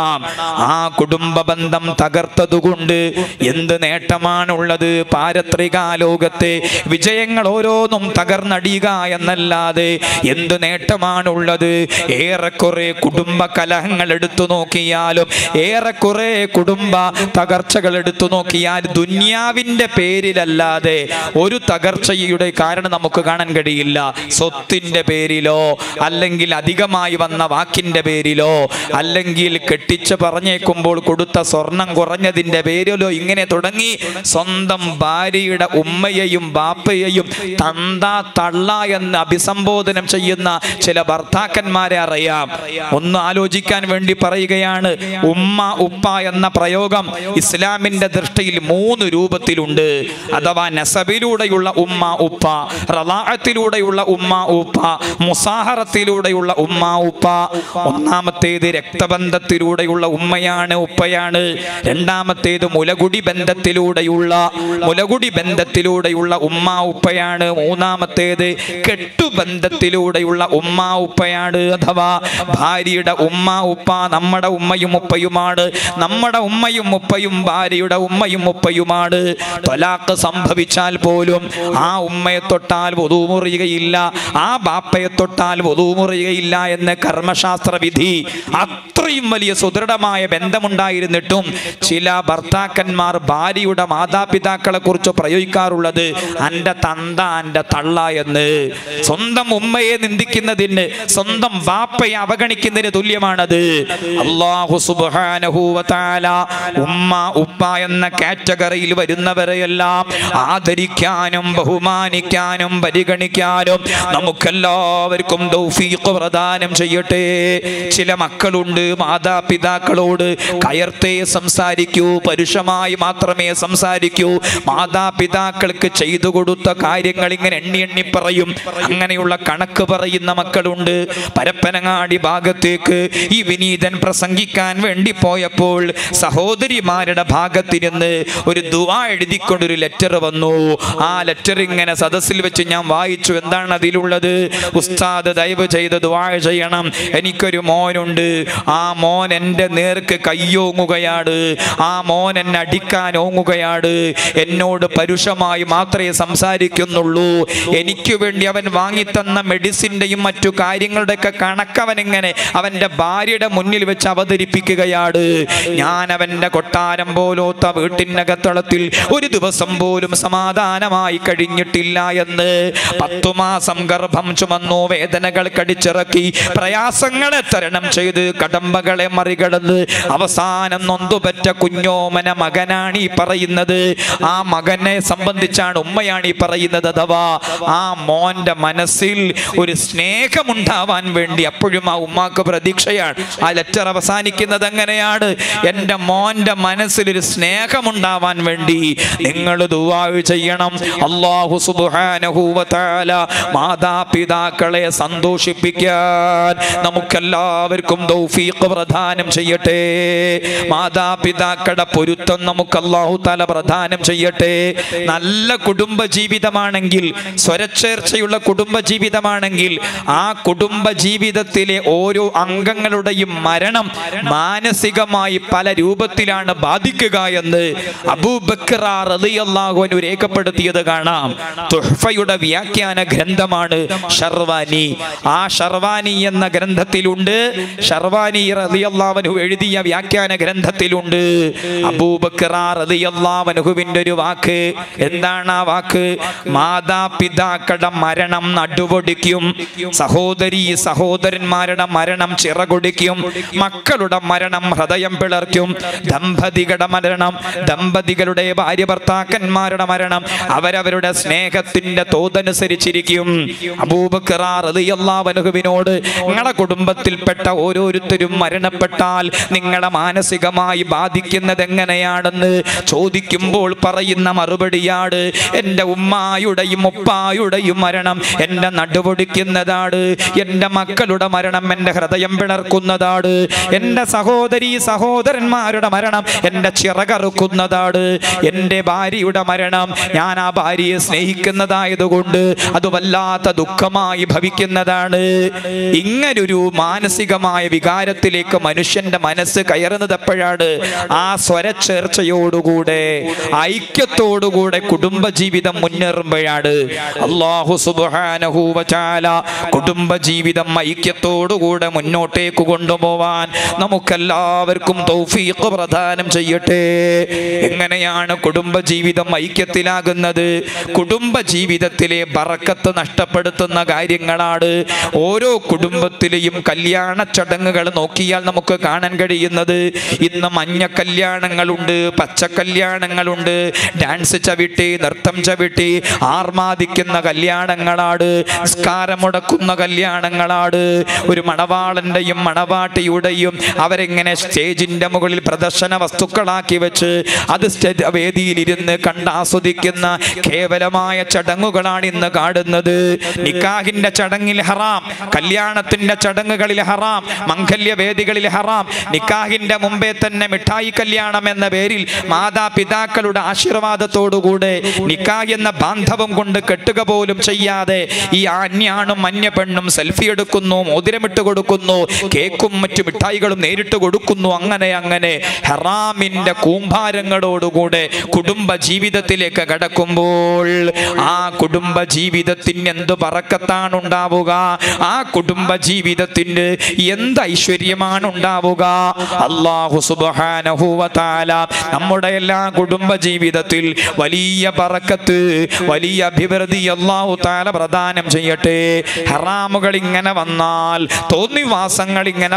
ആ കുടുംബ ബന്ധം തകർത്തതുകൊണ്ട് എന്ത് നേട്ടമാണുള്ളത് പാരത്രികാലോകത്തെ വിജയങ്ങൾ ഓരോന്നും തകർന്നടിയുക എന്നല്ലാതെ എന്ത് നേട്ടമാണുള്ളത് ഏറെക്കുറെ കുടുംബ കലഹങ്ങൾ എടുത്തു നോക്കിയാലും ഏറെക്കുറെ കുടുംബ തകർച്ചകൾ എടുത്തു നോക്കിയാൽ ദുന്യാവിന്റെ പേരിലല്ലാതെ ഒരു തകർച്ചയുടെ കാരണം നമുക്ക് കാണാൻ കഴിയില്ല സ്വത്തിന്റെ പേരിലോ അല്ലെങ്കിൽ അധികമായി വന്ന വാക്കിന്റെ പേരിലോ അല്ലെങ്കിൽ കെട്ടിച്ച് പറഞ്ഞേക്കുമ്പോൾ കൊടുത്ത സ്വർണം കുറഞ്ഞതിന്റെ പേരിലോ ഇങ്ങനെ തുടങ്ങി സ്വന്തം ഭാര്യയുടെ ഉമ്മയെയും ബാപ്പയെയും തന്ത തള്ള എന്ന് അഭിസംബോധനം ചെയ്യുന്ന ചില ഭർത്താക്കന്മാരെ അറിയാം ഒന്ന് ആലോചിക്കാൻ വേണ്ടി പറയുകയാണ് ഉമ്മ ഉപ്പ എന്ന പ്രയോഗം ഇസ്ലാമിന്റെ ദൃഷ്ടിയിൽ മൂന്ന് രൂപത്തിലുണ്ട് അഥവാ നസബിലൂടെയുള്ള ഉമ്മ ഉപ്പ റലാഅത്തിലൂടെയുള്ള ഉമ്മ ഉപ്പ മുസാഹറത്തിലൂടെയുള്ള ഉമ്മ ഉപ്പ ഒന്നാമത്തേത് രക്തബന്ധത്തിലൂടെയുള്ള ഉമ്മയാണ് ഉപ്പയാണ് രണ്ടാമത്തേത് മുലകുടി ബന്ധത്തിലൂടെയുള്ള മുലകുടി ബന്ധത്തിലൂടെയുള്ള ഉമ്മ ഉപ്പയാണ് മൂന്നാമത്തേത് കെട്ടുബന്ധത്തിലൂടെയുള്ള ഉമ്മ ഉപ്പയാണ് അഥവാ ഭാര്യയുടെ ഉമ്മ ഉപ്പ നമ്മുടെ ഉമ്മയും ഉപ്പയുമാണ് നമ്മുടെ ഉമ്മയും ഉപ്പയും ഭാര്യയുടെ ഉമ്മയും ഉപ്പയുമാണ് തൊലാക്ക് സംഭവിച്ചാൽ പോലും ആ ഉമ്മയെ തൊട്ടാൽ വധു മുറിയുകയില്ല ആ ബാപ്പയെ തൊട്ടാൽ വധു മുറിയുകയില്ല എന്ന് കർമ്മശാസ്ത്ര വിധി അത്രയും വലിയ സുദൃഢമായ ബന്ധമുണ്ടായിരുന്നിട്ടും ചില ഭർത്താക്കന്മാർ ഭാര്യയുടെ മാതാപിതാക്കളെ കുറിച്ച് പ്രയോഗിക്കാറുള്ളത് എൻ്റെ തന്ത എൻ്റെ തള്ള എന്ന് സ്വന്തം ഉമ്മയെ നിന്ദിക്കുന്നതിന് സ്വന്തം വാപ്പയെ അവഗണിക്കുന്നതിന് തുല്യമാണത് അള്ളാഹു സുബ്ഹാനഹു വ തആല ഉമ്മ ഉപ്പ എന്ന കാറ്റഗറിയിൽ വരുന്നവരെയെല്ലാം ആദരിക്കാനും ബഹുമാനിക്കാനും പരിഗണിക്കാനും നമുക്കെല്ലാവർക്കും തൗഫീഖ് പ്രദാനം ചെയ്യട്ടെ ചില മക്കളുണ്ട് മാതാപിതാക്കളോട് കയർത്തേ സംസാരിക്കൂ പരുഷമായി മാത്രമേ സംസാരിക്കൂ മാതാപിതാക്കൾക്ക് ചെയ്തു കൊടുത്ത കാര്യങ്ങൾ ഇങ്ങനെ എണ്ണി എണ്ണി പറയും അങ്ങനെയുള്ള കണക്ക് പറയുന്ന മക്കളുണ്ട് പരപ്പനങ്ങാടി ഭാഗത്തേക്ക് ഈ വിനീതൻ പ്രസംഗിക്കാൻ വേണ്ടി പോയപ്പോൾ സഹോദരിമാരുടെ ഭാഗത്തിരുന്ന് ഒരു ദുവാ എഴുതിക്കൊണ്ടൊരു ലെറ്റർ വന്നു ആ ലെറ്റർ ഇങ്ങനെ സദസ്സിൽ വെച്ച് ഞാൻ വായിച്ചു എന്താണ് അതിലുള്ളത് ഉസ്താദ് ദയവ് ചെയ്ത് ദുവാ ചെയ്യണം എനിക്കൊരു മോനുണ്ട് ആ മോൻ എൻ്റെ നേർക്ക് കയ്യോങ്ങുകയാണ് ആ മോൻ എന്നെ അടിക്കാൻ ഓങ്ങുകയാണ് എന്നോട് പരുഷമായി മാത്രമേ സംസാരിക്കുന്നുള്ളൂ എനിക്ക് വേണ്ടി അവൻ വാങ്ങിത്തന്ന മെഡിസിൻ്റെയും മറ്റു കാര്യങ്ങളുടെയൊക്കെ കണക്കവൻ ഇങ്ങനെ അവൻ്റെ ഭാര്യയുടെ മുന്നിൽ വെച്ച് അവതരിപ്പിക്കുകയാണ് ഞാൻ അവൻ്റെ കൊട്ടാരം പോലോത്ത വീട്ടിനകത്തളത്തിൽ ഒരു ദിവസം പോലും സമാധാനമായി കഴിഞ്ഞിട്ടില്ല എന്ന് പത്തു മാസം ഗർഭം ചുമന്നു വേദനകൾ കടിച്ചിറക്കി പ്രയാസങ്ങളെ തരണം ചെയ്ത് കടമ്പകളെ മറികടന്ന് അവസാനം നൊന്തുപറ്റ കുഞ്ഞോമന മകനാണ് ഈ പറയുന്നത് ആ മകനെ സംബന്ധിച്ചാണ് ഉമ്മയാണ് ഈ പറയുന്നത് അഥവാ ആ മോന്റെ മനസ്സിൽ ഒരു സ്നേഹമുണ്ടാവാൻ വേണ്ടി അപ്പോഴും ആ ഉമ്മാക്ക് പ്രതീക്ഷയാണ് ആ ലെറ്റർ അവസാനിക്കുന്നത് എങ്ങനെയാണ് എൻ്റെ മോന്റെ മനസ്സിൽ ഒരു സ്നേഹമുണ്ടാവാൻ വേണ്ടി നിങ്ങൾ ദുവാ ചെയ്യണം അള്ളാഹു സുബ്ഹാനഹു വ തആല മാതാപിതാക്കളെ സന്തോഷിപ്പിക്കാൻ നമുക്കെല്ലാവർക്കും തൗഫീഖ് പ്രദാനം ചെയ്യട്ടെ മാതാപിതാക്കളുടെ പൊരുത്തം നമുക്ക് അള്ളാഹു താല പ്രദാനം ചെയ്യട്ടെ നല്ല കുടുംബ ജീവിതമാണെങ്കിൽ സ്വരച്ചേർച്ചയുള്ള കുടുംബ ജീവിതമാണെങ്കിൽ ആ കുടുംബ ജീവിതത്തിലെ ഓരോ അംഗങ്ങളുടെയും മരണം മാനസികമായി പല രൂപത്തിലാണ് ബാധിക്കുക എന്ന് അബൂബക്കർ റളിയല്ലാഹു രേഖപ്പെടുത്തിയത് കാണാം തുഹ്ഫയുടെ വ്യാഖ്യാന ഗ്രന്ഥമാണ് ഷർവാനി ആ ഷർവാനി എന്ന ഗ്രന്ഥത്തിലുണ്ട് ഷർവാനി റളിയല്ലാഹു എഴുതിയ വ്യാഖ്യാന ഗ്രന്ഥത്തിലുണ്ട് അബൂബക്കർ റളിയല്ലാഹുവിന്റെ ഒരു വാക്ക് എന്താണ് ആ വാക്ക് മാതാപിതാക്കളുടെ മരണം നടുവൊടിക്കും സഹോദരി സഹോദരന്മാരുടെ മരണം ചിറകൊടിക്കും മക്കളുടെ മരണം ഹൃദയം പിളർക്കും ദമ്പതികളുടെ മരണം ദമ്പതികളുടെ ഭാര്യ ഭർത്താക്കന്മാരുടെ മരണം അവരവരുടെ സ്നേഹത്തിന്റെ തോതനുസരിച്ചിരിക്കും അബൂബക്കറാറിയല്ലാവനുഹുവിനോട് നിങ്ങളുടെ കുടുംബത്തിൽപ്പെട്ട ഓരോരുത്തരും മരണപ്പെട്ടാൽ നിങ്ങളെ മാനസികമായി ബാധിക്കുന്നത് എങ്ങനെയാണെന്ന് ചോദിക്കുമ്പോൾ പറയുന്ന മറുപടിയാണ് എൻ്റെ ഉമ്മായുടെയും ഉപ്പായുടെയും മരണം എൻ്റെ നടുപൊടിക്കുന്നതാണ് എൻ്റെ മക്കളുടെ മരണം എൻ്റെ ഹൃദയം പിളർക്കുന്നതാണ് എൻ്റെ സഹോദരി സഹോദരന്മാരുടെ മരണം എൻ്റെ ചിറകറുക്കുന്നതാണ് എൻ്റെ ഭാര്യയുടെ മരണം ഞാൻ ആ ഭാര്യയെ സ്നേഹിക്കുന്നതായതുകൊണ്ട് അത് വല്ലാത്ത ദുഃഖമായി ഭവിക്കുന്നതാണ് ഇങ്ങനൊരു മാനസികമായ വികാരത്തിൽ ആഴത്തിലേക്ക് മനുഷ്യന്റെ മനസ്സ് കയറുന്നത് എപ്പോഴാണ് ആ സ്വരച്ചേർച്ചയോടുകൂടെ ഐക്യത്തോടുകൂടെ കുടുംബജീവിതം മുന്നേറുമ്പോഴാണ് അള്ളാഹു സുബാനഹൂവചാല കുടുംബജീവിതം ഐക്യത്തോടുകൂടെ മുന്നോട്ടേക്ക് കൊണ്ടുപോവാൻ നമുക്കെല്ലാവർക്കും തൗഫീഖ് പ്രദാനം ചെയ്യട്ടെ എങ്ങനെയാണ് കുടുംബജീവിതം ഐക്യത്തിലാകുന്നത് കുടുംബജീവിതത്തിലെ ബറക്കത്ത് നഷ്ടപ്പെടുത്തുന്ന കാര്യങ്ങളാണ് ഓരോ കുടുംബത്തിലെയും കല്യാണ ചടങ്ങുകൾ നോക്കിയാൽ നമുക്ക് കാണാൻ കഴിയുന്നത് ഇന്ന് മഞ്ഞ കല്യാണങ്ങളുണ്ട് പച്ച കല്യാണങ്ങളുണ്ട് ഡാൻസ് ചവിട്ടി നൃത്തം ചവിട്ടി ആർമാദിക്കുന്ന കല്യാണങ്ങളാണ് നിസ്കാരം മുടക്കുന്ന കല്യാണങ്ങളാണ് ഒരു മണവാളന്റെയും മണവാട്ടിയുടെയും അവരെങ്ങനെ സ്റ്റേജിന്റെ മുകളിൽ പ്രദർശന വസ്തുക്കളാക്കി വെച്ച് അത് സ്റ്റേ- വേദിയിലിരുന്ന് കണ്ടാസ്വദിക്കുന്ന കേവലമായ ചടങ്ങുകളാണ് ഇന്ന് കാണുന്നത് നിക്കാഹിന്റെ ചടങ്ങിൽ ഹറാം കല്യാണത്തിന്റെ ചടങ്ങുകളിൽ ഹറാം മംഗല്യ വേദികളിൽ ഹറാം നിക്കാഹിന്റെ മുമ്പേ തന്നെ മിഠായി കല്യാണം എന്ന പേരിൽ മാതാപിതാക്കളുടെ ആശീർവാദത്തോടുകൂടെ നിക്കാഹ് എന്ന ബാന്ധവം കൊണ്ട് കെട്ടുക പോലും ചെയ്യാതെ ഈ അന്യാണും മഞ്ഞ പെണ്ണും സെൽഫി എടുക്കുന്നു മോതിരമിട്ട് കൊടുക്കുന്നു കേക്കും മറ്റു മിഠായികളും നേരിട്ട് കൊടുക്കുന്നു അങ്ങനെ അങ്ങനെ ഹറാമിന്റെ കൂമ്പാരങ്ങളോടുകൂടെ കുടുംബ ജീവിതത്തിലേക്ക് കടക്കുമ്പോൾ ആ കുടുംബ ജീവിതത്തിന് എന്ത് പറക്കത്താണ് ഉണ്ടാവുക ആ കുടുംബ ജീവിതത്തിന് എന്ത് ഐശ്വര്യമാണ് ഉണ്ടാവുക അള്ളാഹു സുബ്ഹാനഹു വ തആല നമ്മുടെ എല്ലാ കുടുംബ ജീവിതത്തിൽ വലിയ പറക്കത്ത് വലിയ അഭിവൃദ്ധി അള്ളാഹു താല പ്രദാനം ചെയ്യട്ടെ ഹറാമുകൾ ഇങ്ങനെ വന്നാൽ തോന്നിവാസങ്ങൾ ഇങ്ങനെ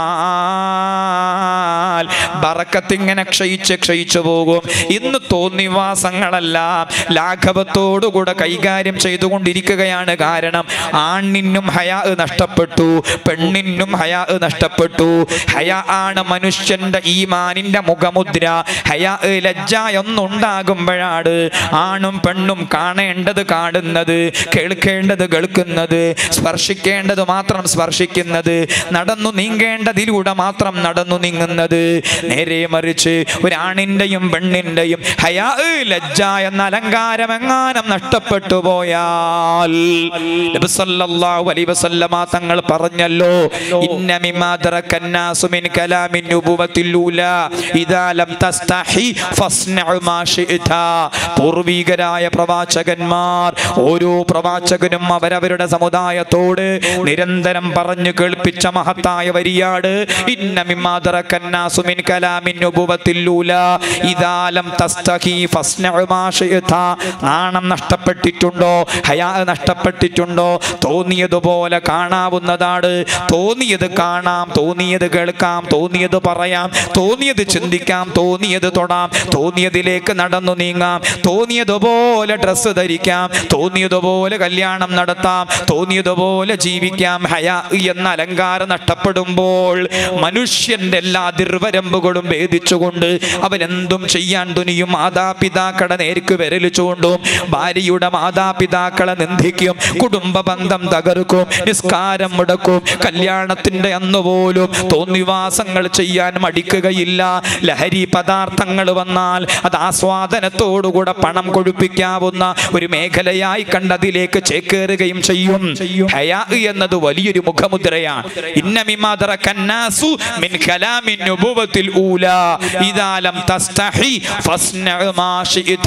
വന്നാൽ ബറക്കത്ത് ഇങ്ങനെ ക്ഷയിച്ച് ക്ഷയിച്ചു പോകും ഇന്ന് തോന്നിവാസങ്ങളെല്ലാം ലാഘവത്തോടുകൂടെ കൈകാര്യം ചെയ്തുകൊണ്ടിരിക്കുകയാണ് കാരണം ആണിനും ഹയാ നഷ്ടപ്പെട്ടു പെണ്ണിനും ഹയാ നഷ്ടപ്പെട്ടു ഹയാ ആണ് മനുഷ്യന്റെ ഈമാനിന്റെ മുഖമുദ്ര ഹയാ ലജ്ജ ഒന്നുണ്ടാകുമ്പോഴാണ് ആണും പെണ്ണും കാണേണ്ടത് കാണുന്നത് കേൾക്കേണ്ടത് കേൾക്കുന്നത് സ്പർശിക്കേണ്ടത് മാത്രം സ്പർശിക്കുന്നത് നടന്നു നീങ്ങേണ്ടതിലൂടെ മാത്രം നടന്നു നീങ്ങുന്നത് നേരെ മറിച്ച് ഒരാണിന്റെയും പെണ്ണിന്റെയും ഹയാ ലജ്ജ എന്ന അലങ്കാരം എങ്ങാനും നഷ്ടപ്പെട്ടു പോയാൽ നബി സല്ലല്ലാഹു അലൈഹി വസല്ലമ തങ്ങൾ പറഞ്ഞല്ലോ ഇന്ന മിമ്മാ തറക്കന്നാസു മിൻ കലാമിൻ നുബുവത്തിൽ ഊലാ ഇദാ ലം തസ്തഹി ഫസ്നഉ മാ ശിഅത പൂർവികരായ പ്രവാചകന്മാർ ഓരോ പ്രവാചകനും അവരവരുടെ സമുദായത്തോട് നിരന്തരം പറഞ്ഞു കേൾപ്പിച്ച മഹത്തായ വരിയാട് ഇന്ന മിമ്മാ തറക്കന്നാസു മിൻ കലാമിൻ നുബുവത്തിൽ ഊലാ ഇദാ ലം തസ്തഹി ഫസ്നഉ മാ ശിഅത നാണം നഷ്ടപ്പെട്ടിട്ടുണ്ടോ ഹയാ നഷ്ടപ്പെട്ടിട്ടുണ്ടോ തോന്നിയതുപോലെ കാണാവുന്നതാണ് തോന്നിയത് കാണാം തോന്നിയത് കേൾക്കാം തോന്നിയത് പറയാം തോന്നിയത് ചിന്തിക്കാം തോന്നിയത് തൊടാം തോന്നിയതിലേക്ക് നടന്നു നീങ്ങാം തോന്നിയതുപോലെ ഡ്രസ്സ് ധരിക്കാം തോന്നിയതുപോലെ കല്യാണം നടത്താം തോന്നിയതുപോലെ ജീവിക്കാം ഹയാ എന്ന അലങ്കാരം നഷ്ടപ്പെടുമ്പോൾ മനുഷ്യന്റെ എല്ലാ അതിർവരമ്പുകളും ഭേദിച്ചുകൊണ്ട് അവൻ എന്തും ചെയ്യാൻ തുനിയും മാതാപിതാക്കളുടെ നേർക്ക് വിരൽ ചൂണ്ടും ഭാര്യയുടെ മാതാപിതാക്കളെ നിന്ദിക്കും കുടുംബ ബന്ധം തകർക്കും നിസ്കാരം മുടക്കും കല്യാണത്തിന്റെ അന്ന് പോലും തോന്നിവാസങ്ങൾ ചെയ്യാൻ മടിക്കുകയില്ല ലഹരി പദാർത്ഥങ്ങൾ വന്നാൽ അത് ആസ്വാദനത്തോടുകൂടെ പണം കൊഴുപ്പിക്കാവുന്ന ഒരു മേഖലയായി കണ്ടതിലേക്ക് ചേക്കേറുകയും ചെയ്യും ഹയാ എന്നത് വലിയൊരു മുഖമുദ്രയാണ് ഇന്ന മിമ്മാ തറക الناس من كلام النبوة الأولى إذا لم تستحي فاصنع ما شئت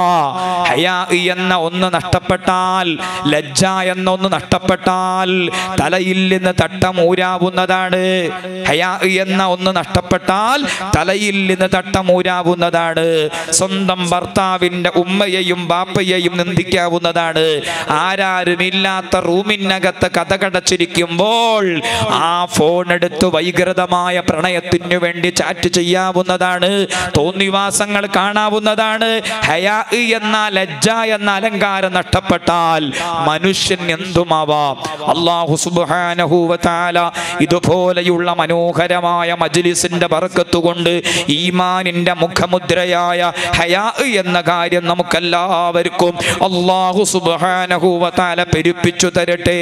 ഹയാ എന്ന ഒന്ന് നഷ്ടപ്പെട്ടാൽ ലജ്ജ എന്ന ഒന്ന് നഷ്ടപ്പെട്ടാൽ തലയിൽ നിന്ന് തട്ടം ഊരാവുന്നതാണ് ഹയാ എന്ന ഒന്ന് നഷ്ടപ്പെട്ടാൽ തലയിൽ നിന്ന് തട്ടം ഊരാവുന്നതാണ് സ്വന്തം ഭർത്താവിന്റെ ഉമ്മയെയും ബാപ്പയെയും നിന്ദിക്കാവുന്നതാണ് ആരാരുമില്ലാത്ത റൂമിനകത്ത് കഥകടച്ചിരിക്കുമ്പോൾ ആ ഫോൺ എടുത്ത് വൈകൃതമായ പ്രണയത്തിനു വേണ്ടി ചാറ്റ് ചെയ്യാവുന്നതാണ് തോന്നിവാസങ്ങൾ കാണാവുന്നതാണ് ഹയാ എന്ന ലജ്ജ എന്ന അലങ്കാരം നഷ്ടപ്പെട്ടാൽ മനുഷ്യൻ എന്തുമാവാം അള്ളാഹു സുബ്ഹാനഹു വ തആല ഇതുപോലെയുള്ള മനോഹരമായ മജ്ലിസിന്റെ ബർക്കത്ത് കൊണ്ട് ഈമാനിന്റെ മുഖമുദ്രയായ ഹയാ എന്ന കാര്യം നമുക്കെല്ലാവർക്കും അള്ളാഹു സുബ്ഹാനഹു വ തആല പെരുപ്പിച്ചു തരട്ടെ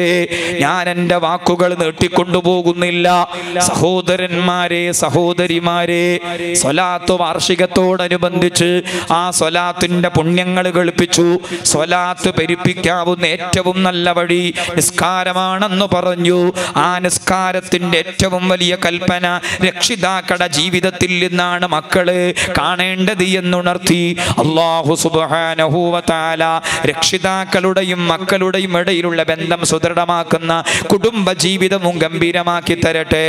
ഞാൻ എൻ്റെ വാക്കുകൾ നീട്ടിക്കൊണ്ടുപോകുന്നില്ല സഹോദരന്മാരെ സഹോദരിമാരെ സ്വലാത്ത് വാർഷികത്തോടനുബന്ധിച്ച് ആ സ്വലാത്തിന്റെ പുണ്യങ്ങൾ കളിപ്പിച്ചു സ്വലാത്ത് പെരുപ്പിക്കാവുന്ന ഏറ്റവും നല്ല വഴി നിസ്കാരമാണെന്ന് പറഞ്ഞു ആ നിസ്കാരത്തിന്റെ മനസ്സിന്റെ ഏറ്റവും വലിയ കൽപ്പന രക്ഷിതാക്കളുടെ ജീവിതത്തിൽ നിന്നാണ് മക്കള് കാണേണ്ടത് എന്നുണർത്തി അള്ളാഹു സുബാനഹൂവത്താല രക്ഷിതാക്കളുടെയും മക്കളുടെയും ഇടയിലുള്ള ബന്ധം സുദൃഢമാക്കുന്ന കുടുംബ ജീവിതവും ഗംഭീരമാക്കി തരട്ടെ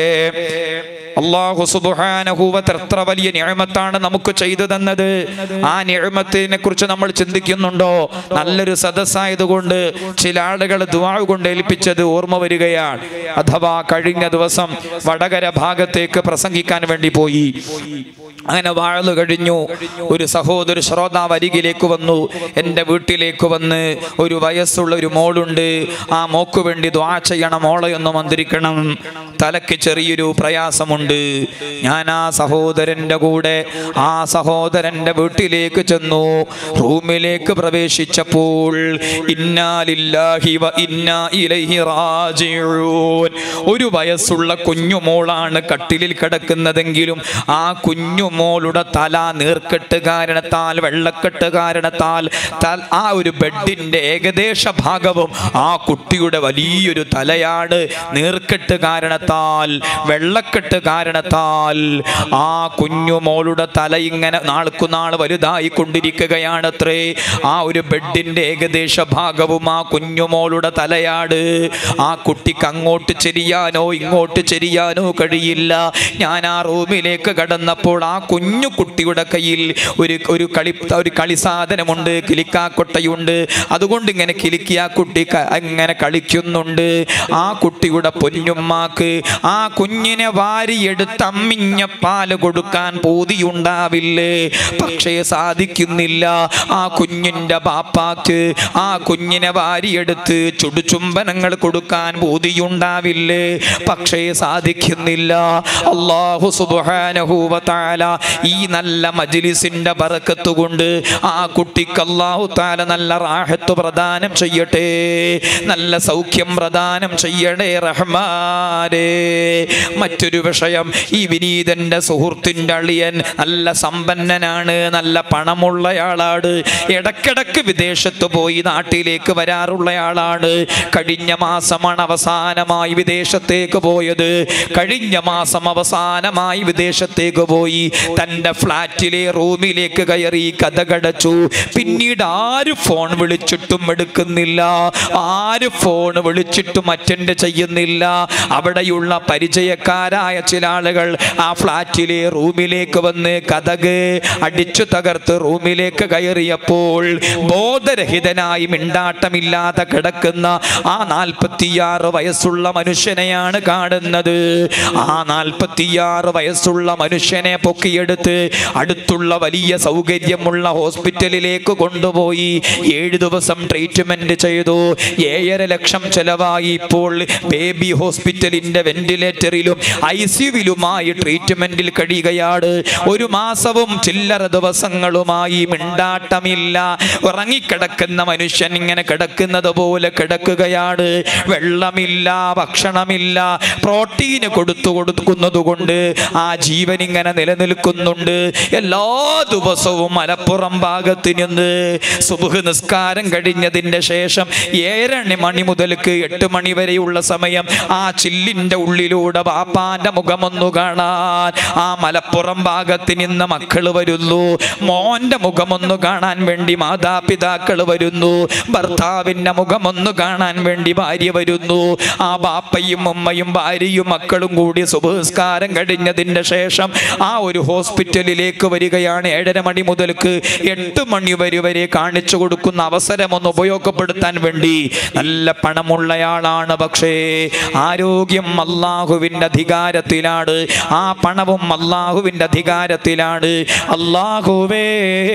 അള്ളാഹു സുബാനഹൂവത്ത് എത്ര വലിയ നിയമത്താണ് നമുക്ക് ചെയ്തു തന്നത് ആ നിയമത്തിനെ കുറിച്ച് നമ്മൾ ചിന്തിക്കുന്നുണ്ടോ നല്ലൊരു സദസ്സായതുകൊണ്ട് ചില ആളുകൾ ദുവാവ് കൊണ്ട് ഏൽപ്പിച്ചത് ഓർമ്മ വരികയാണ് അഥവാ കഴിഞ്ഞ ദിവസം വടകര ഭാഗത്തേക്ക് പ്രസംഗിക്കാൻ വേണ്ടി പോയി അങ്ങനെ വാഴു കഴിഞ്ഞു ഒരു സഹോദര ശ്രോതാവ് അരികിലേക്ക് വന്നു എൻ്റെ വീട്ടിലേക്ക് വന്ന് ഒരു വയസ്സുള്ള ഒരു മോളുണ്ട് ആ മോക്ക് വേണ്ടി ദ്വാ ചെയ്യണം മോളെ ഒന്ന് മന്ത്രിക്കണം തലയ്ക്ക് ചെറിയൊരു പ്രയാസമുണ്ട് ഞാൻ ആ സഹോദരൻ്റെ കൂടെ ആ സഹോദരൻ്റെ വീട്ടിലേക്ക് ചെന്നു റൂമിലേക്ക് പ്രവേശിച്ചപ്പോൾ ഇന്നാലില്ലാഹി വ ഇന്നാ ഇലൈഹി റാജിഊൻ ഒരു വയസ്സുള്ള കുഞ്ഞുമോളാണ് കട്ടിലിൽ കിടക്കുന്നതെങ്കിലും ആ കുഞ്ഞുമോളുടെ തല നീർക്കെട്ട് കാരണത്താൽ വെള്ളക്കെട്ട് കാരണത്താൽ തൽ- ആ ഒരു ബെഡിന്റെ ഏകദേശ ഭാഗവും ആ കുട്ടിയുടെ വലിയൊരു തലയാണ് നീർക്കെട്ട് കാരണത്താൽ വെള്ളക്കെട്ട് കാരണത്താൽ ആ കുഞ്ഞുമോളുടെ തല ഇങ്ങനെ നാൾക്കുനാൾ വലുതായി കൊണ്ടിരിക്കുകയാണത്രേ ആ ഒരു ബെഡിന്റെ ഏകദേശ ഭാഗവും ആ കുഞ്ഞുമോളുടെ തലയാണ് ആ കുട്ടിക്ക് അങ്ങോട്ട് ചെരിയാനോ ഇങ്ങോട്ട് ചെരിയാനോ കഴിയില്ല ഞാൻ ആ റൂമിലേക്ക് കടന്നപ്പോൾ ആ കുഞ്ഞു കുട്ടിയുടെ കയ്യിൽ ഒരു ഒരു കളി ഒരു കളി സാധനമുണ്ട് കിലിക്കാക്കൊട്ടയുണ്ട് അതുകൊണ്ട് ഇങ്ങനെ കിലുക്കി ആ കുട്ടി ക- ഇങ്ങനെ കളിക്കുന്നുണ്ട് ആ കുട്ടിയുടെ പൊന്നുമ്മാക്ക് ആ കുഞ്ഞിനെ വാരിയെടുത്ത് അമ്മിഞ്ഞ പാല് കൊടുക്കാൻ പൂതിയുണ്ടാവില്ലേ പക്ഷേ സാധിക്കുന്നില്ല ആ കുഞ്ഞിൻ്റെ ബാപ്പാക്ക് ആ കുഞ്ഞിനെ വാരിയെടുത്ത് ചുടുചുംബനങ്ങൾ കൊടുക്കാൻ പൂതിയുണ്ടാവില്ലേ പക്ഷേ സാധിക്കുന്നില്ല അള്ളാഹു സുബാനഹൂവത്താല ഈ നല്ല മജ്ലിസിന്റെ ബറക്കത്ത് കൊണ്ട് ആ കുട്ടിക്ക് അള്ളാഹു താല നല്ല റാഹത്ത് പ്രദാനം ചെയ്യട്ടെ നല്ല സൗഖ്യം പ്രദാനം ചെയ്യണേ റഹ്മാനേ മറ്റൊരു വിഷയം ഈ വിനീതന്റെ സുഹൃത്തിന്റെ അളിയൻ നല്ല സമ്പന്നനാണ് നല്ല പണമുള്ളയാളാണ് ഇടക്കിടക്ക് വിദേശത്ത് പോയി നാട്ടിലേക്ക് വരാറുള്ളയാളാണ് കഴിഞ്ഞ മാസമാണ് അവസാനമായി വിദേശത്തേക്ക് പോയത് കഴിഞ്ഞ മാസം അവസാനമായി വിദേശത്തേക്ക് പോയി തൻ്റെ ഫ്ലാറ്റിലെ റൂമിലേക്ക് കയറി കഥ കടച്ചു പിന്നീട് ആര് ഫോൺ വിളിച്ചിട്ടും എടുക്കുന്നില്ല ആര് ഫോൺ വിളിച്ചിട്ടും അറ്റൻഡ് ചെയ്യുന്നില്ല അവിടെയുള്ള പരിചയക്കാരായ ചില ആളുകൾ ആ ഫ്ലാറ്റിലെ റൂമിലേക്ക് വന്ന് കഥക് അടിച്ചു തകർത്ത് റൂമിലേക്ക് കയറിയപ്പോൾ ബോധരഹിതനായി മിണ്ടാട്ടമില്ലാതെ കിടക്കുന്ന ആ നാൽപ്പത്തിയാറ് വയസ്സുള്ള മനുഷ്യനെയാണ് കാണുന്നത് ആ നാൽപ്പത്തിയാറ് വയസ്സുള്ള മനുഷ്യനെ പൊക്കിയെടുത്ത് അടുത്തുള്ള വലിയ സൗകര്യമുള്ള ഹോസ്പിറ്റലിലേക്ക് കൊണ്ടുപോയി ഏഴ് ദിവസം ട്രീറ്റ്മെന്റ് ചെയ്തു ഏഴര ലക്ഷം ചെലവായി ഇപ്പോൾ ബേബി ഹോസ്പിറ്റലിന്റെ വെന്റിലേറ്ററിലും ഐ സിയുവിലുമായി ട്രീറ്റ്മെന്റിൽ കഴിയുകയാണ് ഒരു മാസവും ചില്ലറ ദിവസങ്ങളുമായി മിണ്ടാട്ടമില്ല ഉറങ്ങിക്കിടക്കുന്ന മനുഷ്യൻ ഇങ്ങനെ കിടക്കുന്നത് പോലെ കിടക്കുകയാണ് വെള്ളമില്ല ഭക്ഷണമില്ല പ്രോട്ടീന് കൊടുത്തു കൊടുക്കുന്നത് കൊണ്ട് ആ ജീവൻ ഇങ്ങനെ നിലനിൽക്കുന്നുണ്ട് എല്ലാ ദിവസവും മലപ്പുറം ഭാഗത്ത് നിന്ന് സുബുഹ് നിസ്കാരം കഴിഞ്ഞതിന്റെ ശേഷം ഏഴര മണി മുതൽക്ക് എട്ട് മണി വരെയുള്ള സമയം ആ ചില്ലിന്റെ ഉള്ളിലൂടെ ബാപ്പാന്റെ മുഖമൊന്നു കാണാൻ ആ മലപ്പുറം ഭാഗത്ത് നിന്ന് മക്കൾ വരുന്നു മോന്റെ മുഖമൊന്നു കാണാൻ വേണ്ടി മാതാപിതാക്കൾ വരുന്നു ഭർത്താവിന്റെ മുഖമൊന്നു കാണാൻ വേണ്ടി ഭാര്യ വരുന്നു ആ ബാപ്പയും ഉമ്മയും ഭാര്യയും മക്കളും കൂടി സുബഹസ്കാരം കഴിഞ്ഞതിന്റെ ശേഷം ആ ഒരു ഹോസ്പിറ്റലിലേക്ക് വരികയാണ് ഏഴര മണി മുതൽക്ക് എട്ട് മണി വരെ വരെ കാണിച്ചു കൊടുക്കുന്ന അവസരം ഒന്ന് ഉപയോഗപ്പെടുത്താൻ വേണ്ടി നല്ല പണമുള്ളയാളാണ് പക്ഷേ ആരോഗ്യം അള്ളാഹുവിൻ്റെ അധികാരത്തിലാണ് ആ പണവും അള്ളാഹുവിൻ്റെ അധികാരത്തിലാണ് അള്ളാഹുവേ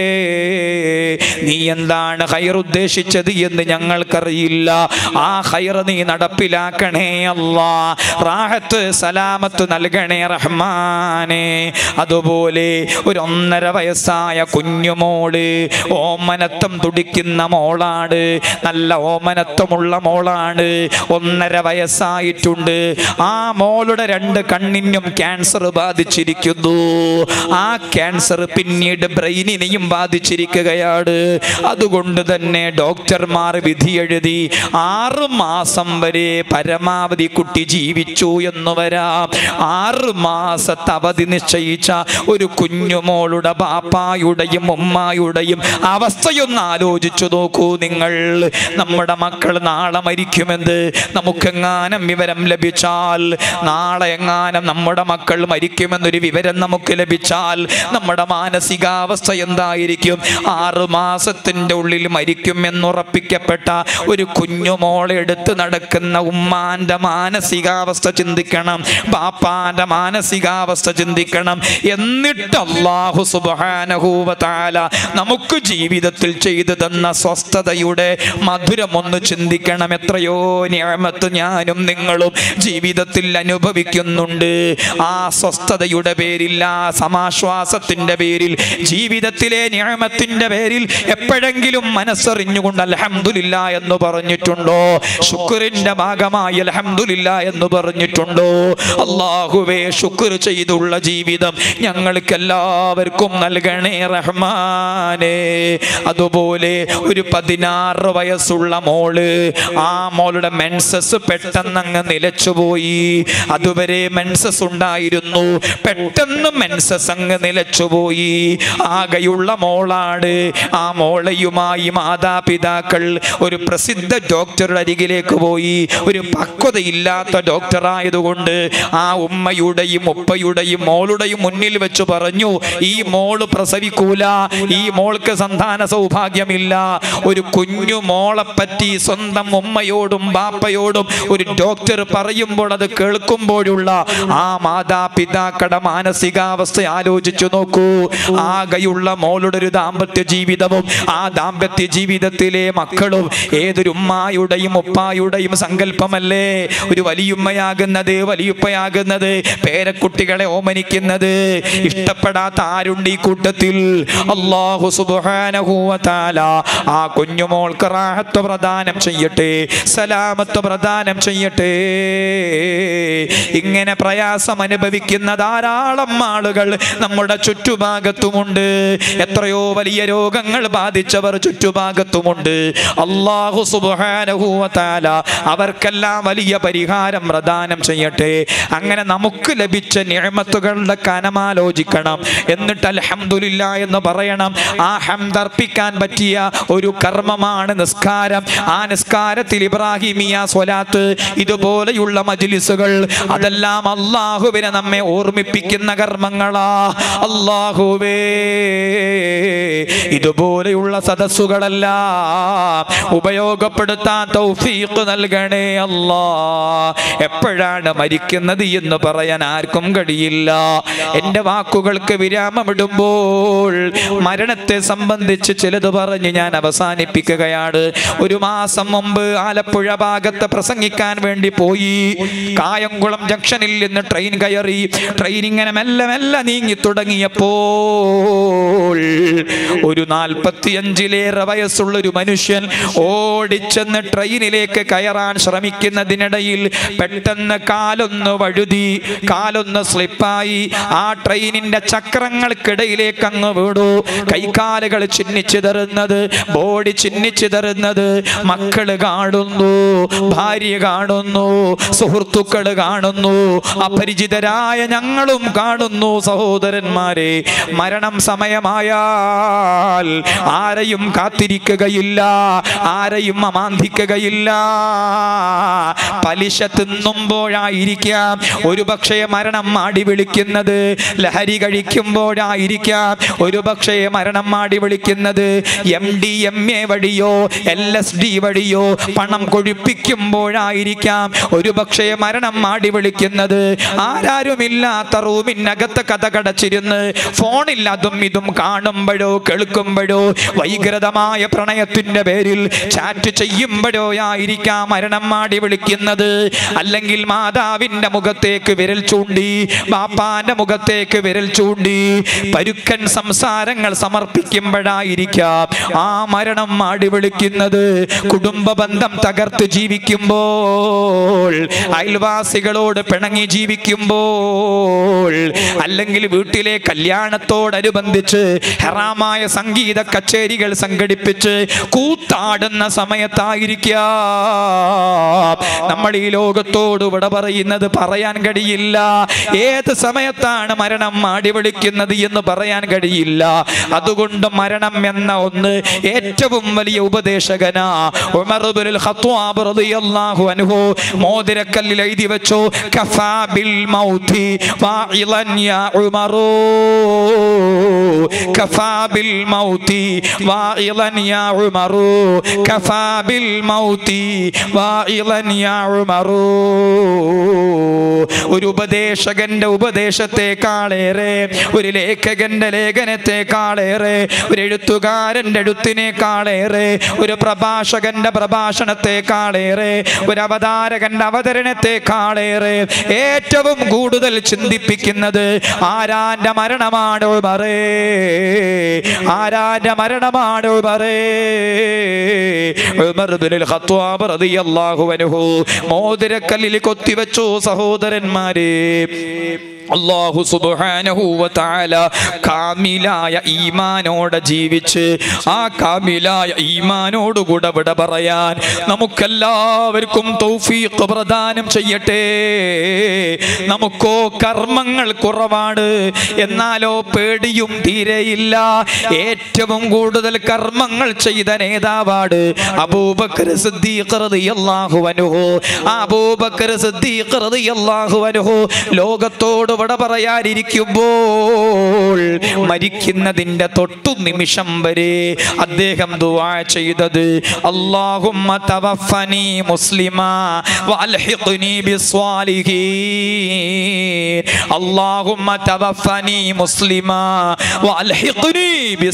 നീ എന്താണ് ഹൈർ ഉദ്ദേശിച്ചത് എന്ന് ഞങ്ങൾക്കറിയില്ല ആ ഹൈർ നീ നടപ്പിലാക്കണേ അല്ലാ റാഹത്ത് സലാമത്ത് നൽകണേ റഹ്മാനെ അതുപോലെ ഒരു ഒന്നര വയസ്സായ കുഞ്ഞുമോള് ഓമനത്വം തുടിക്കുന്ന മോളാണ് നല്ല ഓമനത്വമുള്ള മോളാണ് ഒന്നര വയസ്സായിട്ടുണ്ട് ആ മോളുടെ രണ്ട് കണ്ണിനും ക്യാൻസർ ബാധിച്ചിരിക്കുന്നു ആ ക്യാൻസർ പിന്നീട് ബ്രെയിനിനെയും ബാധിച്ചിരിക്കുകയാണ് അതുകൊണ്ട് തന്നെ ഡോക്ടർമാർ വിധി എഴുതി ആറ് മാസം വരെ പരമാവധി കുട്ടി ജീവിച്ചു എന്ന് വരാം ആറ് മാസത്തെ അവധി നിശ്ചയിച്ച ഒരു കുഞ്ഞുമോളുടെ ബാപ്പായുടെയും ഉമ്മായുടെയും അവസ്ഥയൊന്ന് ആലോചിച്ചു നോക്കൂ നിങ്ങൾ നമ്മുടെ മക്കൾ നാളെ മരിക്കുമെന്ന് നമുക്കെങ്ങാനും വിവരം ലഭിച്ചാൽ നാളെ എങ്ങാനും നമ്മുടെ മക്കൾ മരിക്കുമെന്നൊരു വിവരം നമുക്ക് ലഭിച്ചാൽ നമ്മുടെ മാനസികാവസ്ഥ എന്തായിരിക്കും ആറ് മാസത്തിൻ്റെ ഉള്ളിൽ മരിക്കുമെന്നുറപ്പിക്കപ്പെട്ട ഒരു കുഞ്ഞുമോളെ എടുത്ത് നടക്കുന്ന ഉമ്മാന്റെ മാനസികാവസ്ഥ ചിന്തിക്കണം ബാപ്പാന്റെ മാനസികാവസ്ഥ ചിന്തിക്കണം എന്നിട്ട് അള്ളാഹു സുബാനഹൂവ താല നമുക്ക് ജീവിതത്തിൽ ചെയ്തു തന്ന സ്വസ്ഥതയുടെ മധുരം ഒന്ന് ചിന്തിക്കണം എത്രയോ ഞാമത്ത് ഞാനും നിങ്ങളും ജീവിതത്തിൽ അനുഭവിക്കുന്നുണ്ട് ആ സ്വസ്ഥതയുടെ പേരിൽ ആ സമാശ്വാസത്തിന്റെ പേരിൽ ജീവിതത്തിലെ ഞാമത്തിന്റെ പേരിൽ എപ്പോഴെങ്കിലും മനസ്സറിഞ്ഞുകൊണ്ട് അലഹമുല്ല എന്ന് പറഞ്ഞിട്ടുണ്ടോ ശുക്രിന്റെ ഭാഗമായി അലഹമുല്ല എന്ന് പറഞ്ഞിട്ടുണ്ടോ അള്ളാഹുവേ ശുക്ർ ചെയ്തുള്ള ജീവിതം ഞങ്ങൾക്ക് എല്ലാവർക്കും നൽകണേ റഹ്മാനേ അതുപോലെ ഒരു പതിനാറ് വയസ്സുള്ള മോള് ആ മോളുടെ മെൻസസ് പെട്ടെന്ന് അങ്ങ് നിലച്ചുപോയി അതുവരെ മെൻസസ് ഉണ്ടായിരുന്നു പെട്ടെന്ന് മെൻസസ് അങ്ങ് നിലച്ചുപോയി ആകെയുള്ള മോളാണ് ആ മോളയുമായി മാതാപിതാക്കൾ ഒരു പ്രസിദ്ധ ഡോക്ടറുടെ അരികിലേക്ക് പോയി ഒരു പക്വതയില്ലാത്ത ഡോക്ടർ ആയതുകൊണ്ട് ആ ഉമ്മയുടെയും ഉപ്പയുടെയും മോളുടെയും മുന്നിൽ വെച്ച് പറഞ്ഞു ഈ മോള് പ്രസവിക്കൂല ഈ മോൾക്ക് സന്താന സൗഭാഗ്യമില്ല ഒരു കുഞ്ഞു മോളെ പറ്റി സ്വന്തം ഉമ്മയോടും ബാപ്പയോടും ഒരു ഡോക്ടർ പറയുമ്പോൾ അത് കേൾക്കുമ്പോഴുള്ള ആ മാതാപിതാക്കളുടെ മാനസികാവസ്ഥ ആലോചിച്ചു നോക്കൂ ആകെയുള്ള മോളുടെ ഒരു ദാമ്പത്യ ജീവിതവും ആ ദാമ്പത്യ ജീവിതത്തിലെ മക്കളും ഏതൊരു ഉമ്മായുടെയും ഉപ്പായുടെയും സങ്കല്പമല്ലേ ഒരു വലിയുമ്മയാകുന്നത് വലിയുപ്പയാകുന്നത് പേരക്കുട്ടികളെ ഓമനിക്കുന്നത് ഇഷ്ടപ്പെടാത്ത ആരുണ്ട് ഈ കൂട്ടത്തിൽ അള്ളാഹു സുബ്ഹാനഹു വ തആല ആ കുഞ്ഞുമോൾക്ക് റാഹത്ത് പ്രദാനം ചെയ്യട്ടെ സലാമത്ത് പ്രദാനം ചെയ്യട്ടെ ഇങ്ങനെ പ്രയാസം അനുഭവിക്കുന്ന ധാരാളം ആളുകൾ നമ്മുടെ ചുറ്റുഭാഗത്തുമുണ്ട് എത്രയോ വലിയ രോഗങ്ങൾ ബാധിച്ചവർ ചുറ്റുഭാഗത്തുമുണ്ട് അള്ളാഹു സുബ്ഹാനഹു വ തആല അവർക്കെല്ലാം വലിയ പരിഹാരം പ്രദാനം ചെയ്യട്ടെ അങ്ങനെ നമുക്ക് ലഭിച്ച നിയമത്തുകളുടെ കനമാലോചിക്കണം എന്നിട്ട് അൽഹംദുലില്ല എന്ന് പറയണം ആ ഹംദർപ്പിക്കാൻ പറ്റിയ ഒരു കർമ്മമാണ് നിസ്കാരം ആ നിസ്കാരത്തിൽ ഇബ്രാഹിമിയ സ്വലാത്ത് ഇതുപോലെയുള്ള മജ്ലിസുകൾ അതെല്ലാം അള്ളാഹുവിനെ നമ്മെ ഓർമ്മിപ്പിക്കുന്ന കർമ്മങ്ങളാ അള്ളാഹുവേ ഇതുപോലെയുള്ള സദസ്സുകളെല്ലാം ഉപയോഗപ്പെടുത്താൻ തൗഫീഖ് നൽകണേ അല്ലാ എപ്പോഴാണ് മരിക്കുന്നത് എന്ന് പറയാൻ ആർക്കും കഴിയില്ല എൻ്റെ വാക്കുകൾക്ക് വിരാമമിടുമ്പോൾ മരണത്തെ സംബന്ധിച്ച് ചിലത് പറഞ്ഞ് ഞാൻ അവസാനിപ്പിക്കുകയാണ് ഒരു മാസം മുമ്പ് ആലപ്പുഴ ഭാഗത്ത് പ്രസംഗിക്കാൻ വേണ്ടി പോയി കായംകുളം ജംഗ്ഷനിൽ നിന്ന് ട്രെയിൻ കയറി ട്രെയിൻ ഇങ്ങനെ മെല്ലെ മെല്ലെ നീങ്ങി തുടങ്ങിയപ്പോൾ ഒരു നാൽപ്പത്തിയഞ്ചിലേറെ വയസ്സുള്ള ഒരു മനുഷ്യൻ ഓടിച്ചെന്ന് ട്രെയിനിലേക്ക് കയറാൻ ശ്രമിക്കുന്നതിനിടയിൽ പെട്ടെന്ന് കാലൊന്ന് വഴുതി കാലൊന്ന് സ്ലിപ്പായി ആ ട്രെയിനിന്റെ ചക്രങ്ങൾക്കിടയിലേക്ക് അങ്ങ് വീണു കൈകാലുകൾ ചിന്നിച്ചിതറുന്നത് ബോഡി ചിന്നിച്ചിതറുന്നത് മക്കള് കാണുന്നു ഭാര്യ കാണുന്നു സുഹൃത്തുക്കൾ കാണുന്നു അപരിചിതരായ ഞങ്ങളും കാണുന്നു സഹോദരന്മാരെ മരണം സമയമായാൽ ആരെയും കാത്തിരിക്കുകയില്ല ആരെയും അമാന്തിക്കുകയില്ല പലിശ തിന്നുമ്പോഴായിരിക്കാം ഒരു പക്ഷേ മരണം മാടി വിളിക്കുന്നത് ലഹരി കഴിക്കുമ്പോഴായിരിക്കാം ഒരു പക്ഷേ മരണം മാടി വിളിക്കുന്നത് എം ഡി എം എ വഴിയോ എൽ എസ് ഡി വഴിയോ പണം കൊഴിപ്പിക്കുമ്പോഴായിരിക്കാം ഒരു പക്ഷേ മരണം മാടി വിളിക്കുന്നത് ആരാരുമില്ലാത്ത റൂമിനകത്ത് കഥ കടച്ചിരുന്ന് ഫോണിൽ അതും ഇതും കാണുമ്പോഴോ കേൾക്കുമ്പോഴോ വൈകൃതമായ പ്രണയത്തിന്റെ പേരിൽ ചാറ്റ് ചെയ്യുമ്പോഴോ ആയിരിക്കാം മരണം മാടി വിളിക്കുന്നത് അല്ലെങ്കിൽ മാതാവിന്റെ മുഖത്തേക്ക് വിരൽ ചൂണ്ടി ബാപ്പാന്റെ മുഖത്തേക്ക് വിരൽ ചൂണ്ടി പരുക്കൻ സംസാരങ്ങൾ സമർപ്പിക്കുമ്പോഴായിരിക്കാം ആ മരണം മാടി വിളിക്കുന്നത് കുടുംബ ബന്ധം തകർത്ത് ജീവിക്കുമ്പോൾ അയൽവാസികളോട് പിണങ്ങി ജീവിക്കുമ്പോൾ അല്ലെങ്കിൽ വീട്ടിലെ കല്യാണത്തോടനുബന്ധിച്ച് ഹറാമായ സംഗീത കച്ചേരികൾ സംഘടിപ്പിച്ച് കൂത്താടുന്ന സമയത്തായിരിക്കാം നമ്മൾ ഈ ലോക ലോകത്തോട് വിട പറയുന്നത് പറയാൻ കഴിയില്ല ഏത് സമയത്താണ് മരണം മാടി വിളിക്കുന്നത് എന്ന് പറയാൻ കഴിയില്ല അതുകൊണ്ട് മരണം എന്ന ഒന്ന് ഏറ്റവും വലിയ ഉപദേശകനാ ഉമർ ഇബ്നുൽ ഖത്താബ് റളിയല്ലാഹു അൻഹു മോതിരക്കല്ലിൽ എഴുതി വെച്ചു കഫാ ബിൽ മൗതി വാഇളൻ യാ ഉമറൂ കഫാ ബിൽ മൗതി വാഇളൻ യാ ഉമറൂ കഫാ ബിൽ മൗതി വാഇളൻ യാ ഉമറൂ ഒരു ഉപദേശകന്റെ ഉപദേശത്തെക്കാളേറെ ഒരു ലേഖകന്റെ ലേഖനത്തെക്കാളേറെ ഒരു എഴുത്തുകാരന്റെ എഴുത്തിനേക്കാളേറെ ഒരു പ്രഭാഷകന്റെ പ്രഭാഷണത്തെക്കാളേറെ ഒരു അവതാരകന്റെ അവതരണത്തെക്കാളേറെ ഏറ്റവും കൂടുതൽ ചിന്തിപ്പിക്കുന്നത് ആരാന്റെ മരണമാണ് ഉമറേ ആരാന്റെ മരണമാണ് ഉമറേ ഉമർ ഇബ്നുൽ ഖത്താബ് റളിയല്ലാഹു അൻഹു മോതിരക്കല്ലിൽ കൊത്തിവെച്ചു സഹോദരന്മാരെ അള്ളാഹു സുബ്ഹാനഹു വ തആല കാമിലായ ഈമാനോടെ ജീവിച്ച് ആ കാമിലായ ഈമാനോട് കൂടെ വിട പറയാൻ നമുക്കെല്ലാവർക്കും തൗഫീഖ് പ്രദാനം ചെയ്യട്ടെ നമുക്കോ കർമ്മങ്ങൾ കുറവാണ് എന്നാലോ പേടിയും തീരെയില്ല ഏറ്റവും കൂടുതൽ കർമ്മങ്ങൾ ചെയ്ത നേതാവാണ് അബൂബക്കർ സിദ്ദീഖ് റളിയല്ലാഹു അൻഹു ആ അബൂബക്കർ സിദ്ദീഖ് റളിയല്ലാഹു അൻഹു ലോകത്തോട് വിട പറയാനിരിക്കുമ്പോൾ മരിക്കുന്നതിന്റെ തൊട്ടു നിമിഷം വരെ അദ്ദേഹം ദുആ ചെയ്തത് അല്ലാഹുമ്മ തവഫനി മുസ്ലിമാ വഅൽഹിഖ്നി ബിസ്വാലിഹീൻ അല്ലാഹുമ്മ തവഫനി മുസ്ലിമാ വഅൽഹിഖ്നി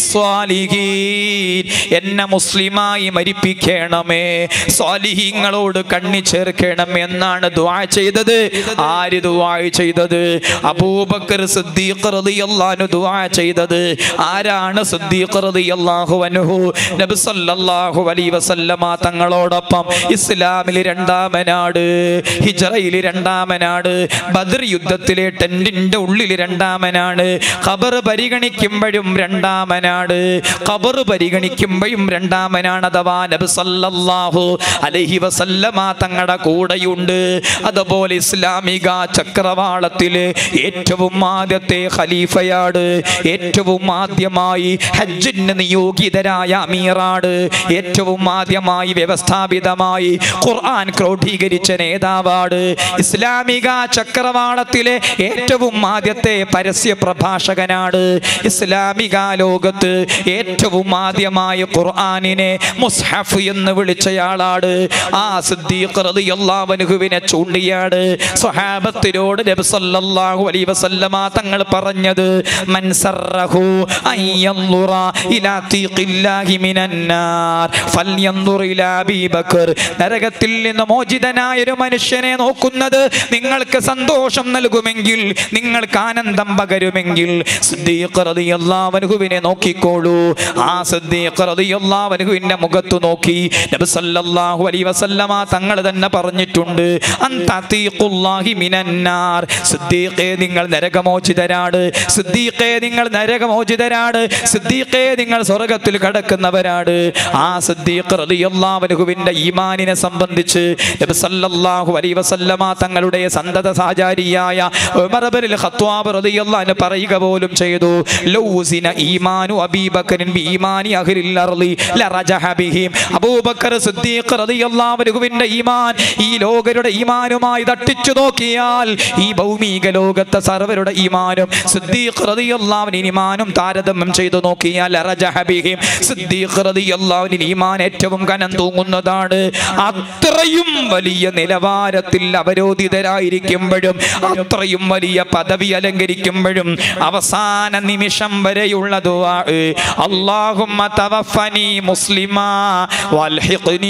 ബിസ്വാലിഹീൻ എന്നെ മുസ്ലിമായി മരിപ്പിക്കണമേ സ്വാലിഹീങ്ങളോട് കണ്ണി ചേർക്കണം എന്നാണ് ദുആ ചെയ്തത് ആര് ദുആ ചെയ്തത് അബൂബക്കർ സിദ്ദീഖ് റളിയല്ലാഹു അൻഹു ദുആ ചെയ്തത് ആരാണ് സിദ്ദീഖ് റളിയല്ലാഹു അൻഹു നബി സല്ലല്ലാഹു അലൈഹി വസല്ലമ തങ്ങളോടൊപ്പം ഇസ്ലാമിൽ രണ്ടാമനാട് ഹിജ്റയിൽ രണ്ടാമനാട് ബദർ യുദ്ധത്തിലെ ടെന്റിന്റെ ഉള്ളിൽ രണ്ടാമനാണ് ഖബർ പരിഗണിക്കുമ്പോഴും രണ്ടാമനാട് ഖബർ പരിഗണിക്കുമ്പോഴും രണ്ടാമനാണ് അഥവാ നബി സല്ലല്ലാഹു അലൈഹി വസല്ലമ തങ്ങളുടെ കൂടെയുണ്ട് അതുപോലെ ഇസ്ലാമിക ചക്രവാളത്തിലെ ഏറ്റവും ആദ്യത്തെ ഖലീഫയാണ് ഏറ്റവും ആദ്യമായി ഹജ്ജിന് നിയോഗിതരായ അമീറാണ് ഏറ്റവും ആദ്യമായി വ്യവസ്ഥാപിതമായി ഖുർആൻ ക്രോഡീകരിച്ച നേതാവാണ് ഇസ്ലാമിക ചക്രവാളത്തിലെ ഏറ്റവും ആദ്യത്തെ പരസ്യ പ്രഭാഷകനാണ് ഇസ്ലാമിക ലോകത്ത് ഏറ്റവും ആദ്യമായി ഖുർആനിനെ മുസ്ഹഫ് എന്ന് വിളിച്ചയാളാണ് ആ സിദ്ദീഖ് റളിയല്ലാഹു അൻഹുവിനെ ചൂണ്ടിയാണ് സ്വഹാബത്തിനോട് നബി സല്ലല്ലാഹു അലൈഹി വസല്ലമ തങ്ങൾ പറഞ്ഞത് മൻ സറഹു അയ്യൻദുറ ഇലാ തീഖില്ലാഹി മിനന്നാർ ഫൽയൻദുർ ഇലാ അബീ ബക്കർ നരകത്തിൽ നിന്ന് മോചിതനായ ഒരു മനുഷ്യനെ നോക്കുന്നത് നിങ്ങൾക്ക് സന്തോഷം നൽകുമെങ്കിൽ നിങ്ങൾക്ക് ആനന്ദം പകരുമെങ്കിൽ സിദ്ദീഖ് റളിയല്ലാഹു അൻഹുവിനെ നോക്കിക്കോളൂ ആ സിദ്ദീഖ് റളിയല്ലാഹു അൻഹുവിന്റെ മുഖത്ത് നോക്കി നബി സല്ലല്ലാഹു അലൈഹി വസല്ലമ തങ്ങൾ തന്നെ പറഞ്ഞിട്ടുണ്ട് അന്തീഖുല്ലാഹി മിനന്നാർ സിദ്ദീഖേ നിങ്ങൾ നരകമോചിതരാണ് സിദ്ദീഖേ നിങ്ങൾ നരകമോചിതരാണ് സിദ്ദീഖേ നിങ്ങൾ സ്വർഗത്തിൽ കടക്കുന്നവരാണ് ആ സിദ്ദീഖ് റളിയല്ലാഹു അൻഹുവിന്റെ ഈമാനിനെ സംബന്ധിച്ച് നബി സല്ലല്ലാഹു അലൈഹി വസല്ലമ തങ്ങളുടെ സന്തത സാചാരിയായ ഉമർ ഇബ്നുൽ ഖത്താബ് റളിയല്ലാഹു അൻഹു പറയുക പോലും ചെയ്തു ലൗസിന ഈമാനു അബീബക്കറിൻ ബീമാനി അഹ്ലിൽ അർളി ലറജഹ ബിഹിം അബൂബക്കർ സിദ്ദീഖ് റളിയല്ലാഹു അൻഹുവിന്റെ ഈമാൻ ഈ ലോകരുടെ ഈമാനുമായി തട്ടിച്ചു നോക്കിയാൽ ഈ ഭൗമിക ലോകത്തെ സർവരുടെ ഈമാനും സിദ്ദീഖ് റളിയല്ലാഹുവിന്റെ ഈമാനും താരതമ്യം ചെയ്തു നോക്കിയാൽ ലറജഹ ബിഹിം സിദ്ദീഖ് റളിയല്ലാഹുവിന്റെ ഈമാൻ ഏറ്റവും കനം തൂങ്ങുന്നതാണ് അത്രയും വലിയ നിലവാരത്തിൽ അവരോധിതരായിരിക്കുമ്പോഴും അത്രയും വലിയ പദവി അലങ്കരിക്കുമ്പോഴും അവസാന നിമിഷം വരെയുള്ള ദുആ അല്ലാഹുമ്മ തവഫനി മുസ്ലിമാ വൽഹിഖ്നി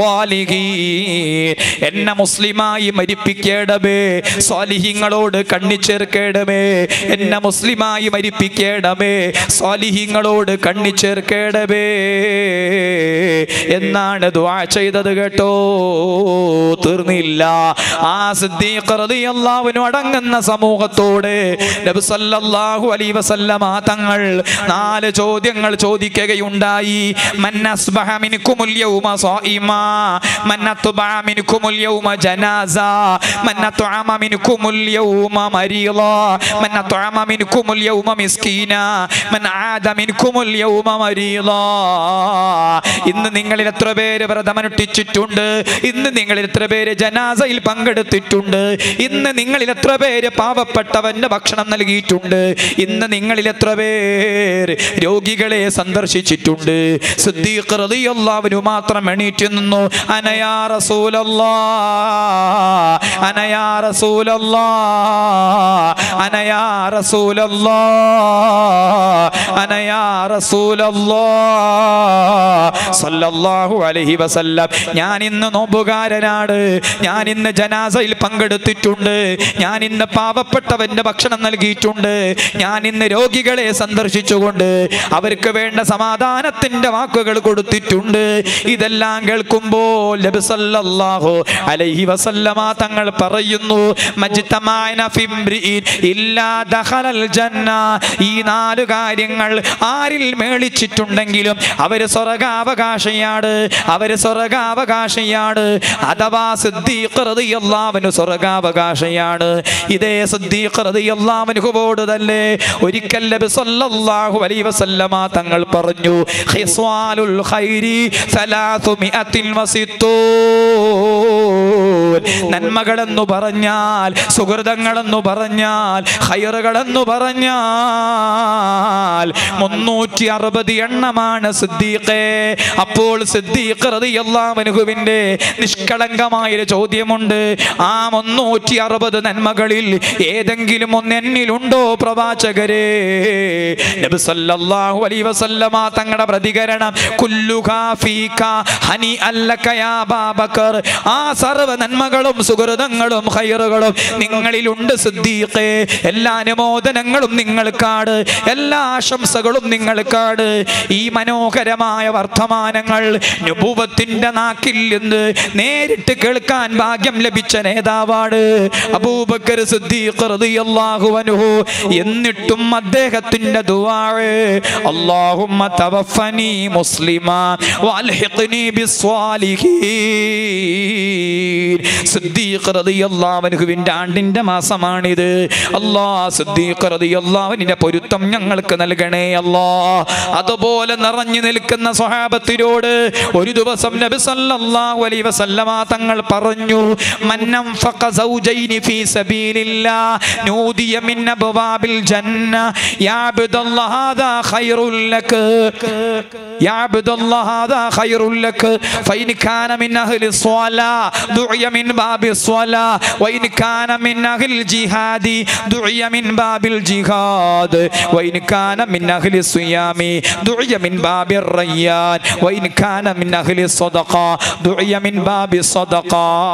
ബിസ്സാലിഹീൻ എന്നെ മുസ്ലിമായി മരിപ്പിക്കേടമേ സ്വാലിഹീങ്ങളോട് കണ്ണിച്ചേർക്കേടമേ എന്നെ മുസ്ലിമായി മരിപ്പിക്കേടമേ സ്വാലിഹീങ്ങളോട് കണ്ണിച്ചേർക്കേടമേ എന്നാണ് ദുആ ചെയ്തത് കേട്ടോ തീർന്നില്ല ആ സിദ്ദീഖ് റളിയല്ലാഹുവിനു അടങ്ങുന്ന സമൂഹത്തോട് നബി സല്ലല്ലാഹു അലൈഹി വസല്ലമ തങ്ങൾ നാല് ചോദ്യങ്ങൾ ചോദിക്കുകയുണ്ടായി മൻ അസ്ബഹ മിൻകുമുൽ യൗമ സായിമാ മൻ അത്ബഅ മിൻകുമുൽ യൗമ ജനാസ മൻ അത്അമ മിൻകുമുൽ യൗമ മരീള മൻ അത്അമ മിൻകുമുൽ യൗമ മിസ്കീന മൻ ആദ മിൻകുമുൽ യൗമ മരീള ഇന്ന് നിങ്ങളിൽ എത്ര പേര് വ്രതമനുഷ്ഠിച്ചിട്ടുണ്ട് ഇന്ന് നിങ്ങളിൽ എത്ര പേര് ജനാസയിൽ പങ്കെടുത്തിട്ടുണ്ട് ഇന്ന് നിങ്ങളിൽ എത്ര പേര് പാവപ്പെട്ടവന്റെ ഭക്ഷണം നൽകിയിട്ടുണ്ട് ഇന്ന് നിങ്ങളിൽ എത്ര പേര് രോഗികളെ സന്ദർശിച്ചിട്ടുണ്ട് സിദ്ദീഖ് റളിയല്ലാഹുവിനു മാത്രം എണീറ്റ് നിന്നു അനയാ റസൂലല്ലാ അനയാ റസൂലല്ലാ അനയാ റസൂലല്ലാ അനയാ റസൂലല്ലാ സല്ലല്ലാഹു അലൈഹി വസല്ലം ഞാൻ ഇന്ന് നോമ്പുകാരനാണ് ഞാൻ ഇന്ന് ജനാസയിൽ പങ്കെടുത്തിട്ടുണ്ട് ഞാൻ ഇന്ന് പാവപ്പെട്ടവന്റെ ഭക്ഷണം നൽകിയിട്ടുണ്ട് ഞാൻ ഇന്ന് രോഗികളെ സന്ദർശിച്ചുകൊണ്ട് അവർക്ക് വേണ്ട സമാധാനത്തിന്റെ വാക്കുകൾ കൊടുത്തിട്ടുണ്ട് ഇതെല്ലാം കേൾക്കുമ്പോൾ നബി സല്ലല്ലാഹു അലൈഹി വസല്ലമ തങ്ങൾ പറയുന്നു മജ്തമാന ഫിംറിഇൻ ഇല്ലാ ദഖലൽ ജന്ന ഈ നാല് കാര്യങ്ങൾ ആരിൽ മേളിച്ചിട്ടുണ്ടെങ്കിലും അവര് സ്വർഗാവകാശിയാണ് അവര് സ്വർഗാവകാശിയാണ് അഥവാ സിദ്ദീഖ് റളിയല്ലാഹുവിന് സ്വർഗാവകാശിയാണ് ഇതേ സിദ്ദീഖ് റളിയല്ലാഹുവിനോട് തന്നെ ഒരിക്കൽ നബി സല്ലല്ലാഹു അലൈഹി വസല്ലമ തങ്ങൾ പറഞ്ഞു ഖിസ്വാലുൽ ഖൈരി സലാസുമിഅത്തിൻ വസിത്തൂൻ നന്മകളെന്നു പറഞ്ഞാൽ സുഹൃതങ്ങളെന്നു പറഞ്ഞാൽ ഹൈറുകളെന്നു പറഞ്ഞാൽ മുന്നൂറ്റി അറുപത് എണ്ണമാണ് സിദ്ദീഖേ അപ്പോൾ സിദ്ദീഖ് റളിയല്ലാഹുവിന്റെ നിഷ്കളങ്കമായ ഒരു ചോദ്യമുണ്ട് ആ മുന്നൂറ്റി അറുപത് നന്മകളിൽ ഏതെങ്കിലും ഒന്ന് എന്നിലുണ്ടോ പ്രവാചകരെ നബി സല്ലല്ലാഹു അലൈഹി വസല്ലമ തങ്ങളുടെ പ്രതികരണം കുല്ലുകാ ഫീക ഹനി അല്ലക യാ അബൂബക്കർ ആ സർവ്വ നന്മകളും സുഹൃതങ്ങളും ഖൈറുകളും നിങ്ങളിലുണ്ട് സിദ്ദീഖേ എല്ലാ അനുമോദനങ്ങളും നിങ്ങൾക്കാണ് എല്ലാ ആശംസകളും നിങ്ങൾക്കാണ് ഈ മനോഹരമായ വർത്തമാനങ്ങൾ നുബുവത്തിന്റെ നാക്കിൽ നിന്ന് നേരിട്ട് കേൾക്കാൻ ഭാഗ്യം ലഭിച്ച നേതാവാണ് അബൂബക്കർ സിദ്ദീഖ് റളിയല്ലാഹു അൻഹു എന്നിട്ടും അദ്ദേഹത്തിന്റെ ദുആഅ് അല്ലാഹുമ്മ തവഫനി മുസ്ലിമാ വൽഹിഖ്നി ബിസ്വാലിഹീൻ സിദ്ദീഖ് റളിയല്ലാഹു അൻഹുവിന്റെ ആണ്ടിന്റെ മാസമാണിത് അല്ലാ സിദ്ദീഖ് റളിയല്ലാഹുവിന്റെ പൊരുത്തം ഞങ്ങൾക്ക് നൽകണേ അല്ലാ അതുപോലെ നിറഞ്ഞു നിൽക്കുന്ന സ്വഹാബത്തിനോട് ഒരു ദിവസം നബി സല്ലല്ലാഹു അലൈഹി വസല്ലമ തങ്ങൾ പറഞ്ഞു മന്നം ഫഖ സൗജൈനി ഫീ സബീലില്ലാ നൂദിയ മിൻ അബ്വാബിൽ ജന്ന യാ അബ്ദുല്ലാഹ് ഹാദാ ഖൈറുൽ ലക യാ അബ്ദുല്ലാഹ് ഹാദാ ഖൈറുൽ ലക ഫൈൻ കാന മിൻ അഹ്ലി സ്വലാ ദുഇയ മിൻ ബാബി സ്വലാ വൈൻ കാന മിൻ അഹ്ലി ജിഹാദി ദുഇയ മിൻ ബാബിൽ ജിഹാദ് വൈൻ കാന മിൻ അഹ്ലി സിയാമി ദുഇയ മിൻ ബാബിർ റയ്യാൻ വൈൻ കാന മിൻ അഹ്ലി സ്വദഖ ദുഇയ മിൻ ബാബി സ്വദഖ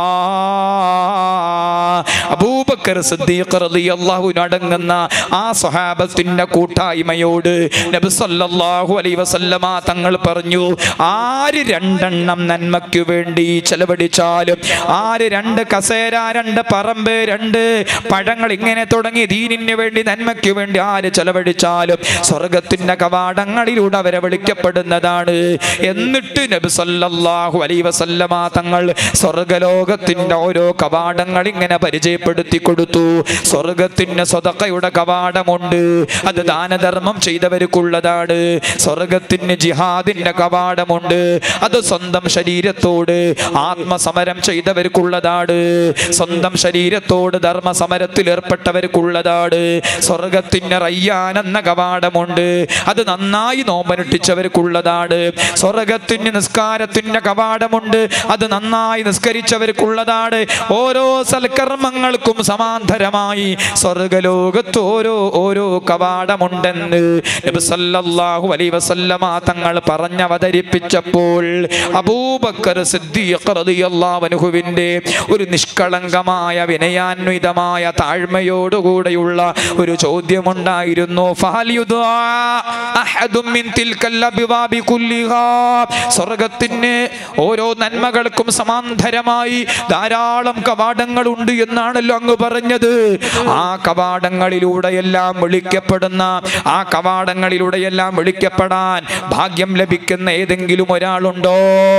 അബൂബക്കർ സിദ്ദീഖ് റളിയല്ലാഹു അടങ്ങുന്ന ആ സ്വഹാബത്തിന്റെ കൂട്ടായ്മയോട് നബി സല്ലല്ലാഹു അലൈഹി വസല്ലമ തങ്ങൾ പറഞ്ഞു ആര് രണ്ടെണ്ണം നന്മയ്ക്കു വേണ്ടി ചെലവഴിച്ചാലും ആര് രണ്ട് കസേര രണ്ട് പറമ്പ് രണ്ട് പഴങ്ങൾ ഇങ്ങനെ തുടങ്ങി ദീനിന് വേണ്ടി നന്മയ്ക്ക് വേണ്ടി ആര് ചെലവഴിച്ചാലും സ്വർഗത്തിന്റെ കവാടങ്ങളിലൂടെ അവരെ വിളിക്കപ്പെടുന്നതാണ് എന്നിട്ട് നബി സല്ലല്ലാഹു അലൈഹി വസല്ലമ തങ്ങൾ സ്വർഗലോകത്തിന്റെ ഓരോ കവാടങ്ങൾ ഇങ്ങനെ പരിചയപ്പെടുത്തി കൊടുത്തു സ്വർഗത്തിന് സ്വതക്കയുടെ കവാടമുണ്ട് അത് ദാനധർമ്മം ചെയ്തവർക്കുള്ളതാണ് സ്വർഗത്തിന് ജിഹാദിന്റെ കവാടമുണ്ട് അത് സ്വന്തം ശരീരത്തോട് ആത്മസമരം ചെയ്തവർക്കുള്ളതാണ് സ്വന്തം ശരീരത്തോട് ധർമ്മസമരത്തിൽ ഏർപ്പെട്ടവർക്കുള്ളതാണ് സ്വർഗത്തിന് റയ്യാൻ എന്ന കവാടമുണ്ട് അത് നന്നായി നോമ്പനുഷ്ഠിച്ചവർക്കുള്ളതാണ് സ്വർഗത്തിന് നിസ്കാരത്തിന്റെ കവാടമുണ്ട് അത് നന്നായി നിസ്കരിച്ചവർക്കുള്ളതാണ് ഓരോ സൽക്കർമ്മങ്ങൾക്കും സമാന്തരമായി സ്വർഗലോകത്ത് ഓരോ ഓരോ കവാടമുണ്ടെന്ന് നബി സല്ലല്ലാഹു അലൈഹി വസല്ലമ തങ്ങൾ പറഞ്ഞവതരിപ്പിച്ചപ്പോൾ അബൂബക്കർ സിദ്ദീഖ് റളിയല്ലാഹു അൻഹുവിന്റെ ഒരു നിഷ്കളങ്കമായ വിനയാന്വിതമായ താഴ്മയോടുകൂടെയുള്ള ഒരു ചോദ്യമുണ്ടായിരുന്നു ഫാലിയുദ്വാ അഹദും മിൻ തിൽക്കൽ അബ്വാബി കുല്ലിഹാ. സ്വർഗത്തിന് ഓരോ നന്മകൾക്കും സമാന്തരമായി ധാരാളം കവാടങ്ങളുണ്ട് എന്നാണല്ലോ അങ്ങ് പറഞ്ഞത് ആ കവാടങ്ങളിലൂടെയെല്ലാം വിളിക്കപ്പെടുന്ന ആ കവാടങ്ങളിലൂടെയെല്ലാം വിളിക്കപ്പെടാൻ ഭാഗ്യം ലഭിക്കുന്ന ഏതെങ്കിലും ഒരാളുണ്ടോ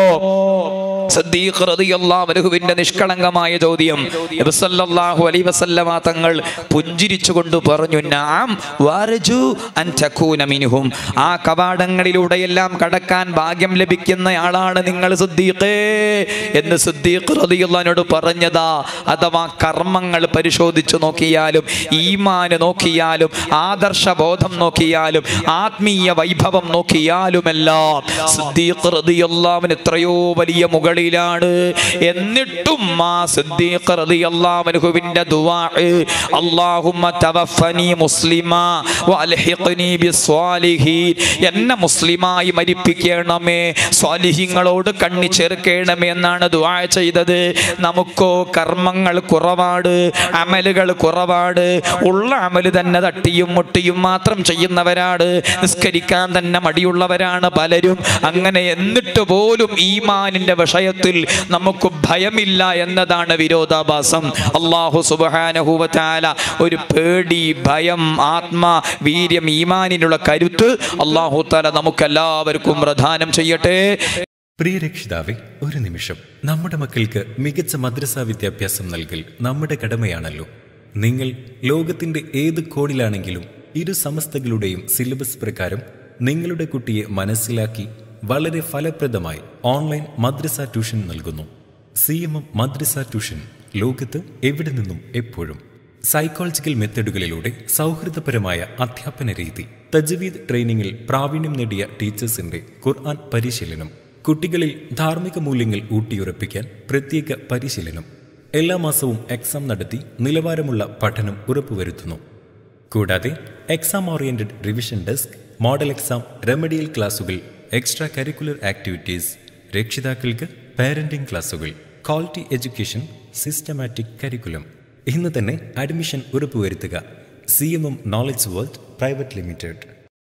സദ്ദീഖ് റളിയല്ലാഹു അൻഹുവിന്റെ നിഷ്കളങ്കമായ ചോദ്യം നബി സല്ലല്ലാഹു അലൈഹി വസല്ലമ തങ്ങൾ പുഞ്ചിരിച്ചുകൊണ്ട് പറഞ്ഞു നാം വാരജു അൻ തകൂന മിൻഹും ആ കവാടങ്ങളിലൂടെയെല്ലാം കടക്കാൻ ഭാഗ്യം ലഭിക്കുന്ന ആളാണ് നിങ്ങൾ സിദ്ദീഖേ എന്ന് സിദ്ദീഖ് റളിയല്ലാഹുനോട് പറഞ്ഞതാ അഥവാ കർമ്മങ്ങൾ പരിശോധിച്ചു നോക്കിയാലും ഈമാന് നോക്കിയാലും ആദർശബോധം നോക്കിയാലും ആത്മീയ വൈഭവം നോക്കിയാലുമെല്ലാം സിദ്ദീഖ് റളിയല്ലാഹുവിന് എത്രയോ വലിയ മുകളിലാണ് എന്നിട്ടും ആ സിദ്ദീഖ് റളിയല്ലാഹുവിന്റെ ദുആ അല്ലാഹുമ്മ തവഫനി മുസ്ലിമാ വഅൽഹിഖ്നി ബിസ്വാലിഹീൻ എന്നെ മുസ്ലിമായി മരിപ്പിക്കണമേ സ്വാലിഹീങ്ങളോട് കണ്ണി ചേർക്കണമേ എന്നാണ് ദുആ ചെയ്തത് നമുക്കോ കർമ്മങ്ങൾ കുറവാണ് അമലുകൾ കുറവാണ് ഉള്ള അമല് തന്നെ തട്ടിയും മുട്ടിയും മാത്രം ചെയ്യുന്നവരാണ് നിസ്കരിക്കാൻ തന്നെ മടിയുള്ളവരാണ് പലരും അങ്ങനെ എന്നിട്ട് പോലും ഈമാനിന്റെ വിഷയത്തിൽ നമുക്ക് ഭയമില്ല എന്നതാണ് വിരോധാഭാസം അള്ളാഹു സുബാനഹുവല ഒരു പേടി ഭയം ആത്മ വീര്യം ഈമാനിനുള്ള കരുത്ത് അള്ളാഹു താല നമുക്കെല്ലാവർക്കും പ്രദാനം ചെയ്യട്ടെ പ്രിയ രക്ഷിതാവെ ഒരു നിമിഷം നമ്മുടെ മക്കൾക്ക് മികച്ച മദ്രസാ വിദ്യാഭ്യാസം നൽകൽ നമ്മുടെ കടമയാണല്ലോ നിങ്ങൾ ലോകത്തിന്റെ ഏത് കോണിലാണെങ്കിലും ഇരു സമസ്തകളുടെയും സിലബസ് പ്രകാരം നിങ്ങളുടെ കുട്ടിയെ മനസ്സിലാക്കി വളരെ ഫലപ്രദമായി ഓൺലൈൻ മദ്രസ ട്യൂഷൻ നൽകുന്നു സി എം എം മദ്രസ ട്യൂഷൻ ലോകത്ത് എവിടെ നിന്നും എപ്പോഴും സൈക്കോളജിക്കൽ മെത്തഡുകളിലൂടെ സൗഹൃദപരമായ അധ്യാപന രീതി തജ്വീദ് ട്രെയിനിങ്ങിൽ പ്രാവീണ്യം നേടിയ ടീച്ചേഴ്സിന്റെ ഖുർആൻ പരിശീലനം കുട്ടികളിൽ ധാർമ്മിക മൂല്യങ്ങൾ ഊട്ടിയുറപ്പിക്കാൻ പ്രത്യേക പരിശീലനം എല്ലാ മാസവും എക്സാം നടത്തി നിലവാരമുള്ള പഠനം ഉറപ്പുവരുത്തുന്നു കൂടാതെ exam oriented revision desk model exam remedial ക്ലാസുകൾ എക്സ്ട്രാ കരിക്കുലർ ആക്ടിവിറ്റീസ് രക്ഷിതാക്കൾക്ക് പാരന്റിംഗ് ക്ലാസുകൾ ക്വാളിറ്റി എഡ്യൂക്കേഷൻ സിസ്റ്റമാറ്റിക് കരിക്കുലം ഇന്ന് തന്നെ അഡ്മിഷൻ ഉറപ്പുവരുത്തുക C M M knowledge world private limited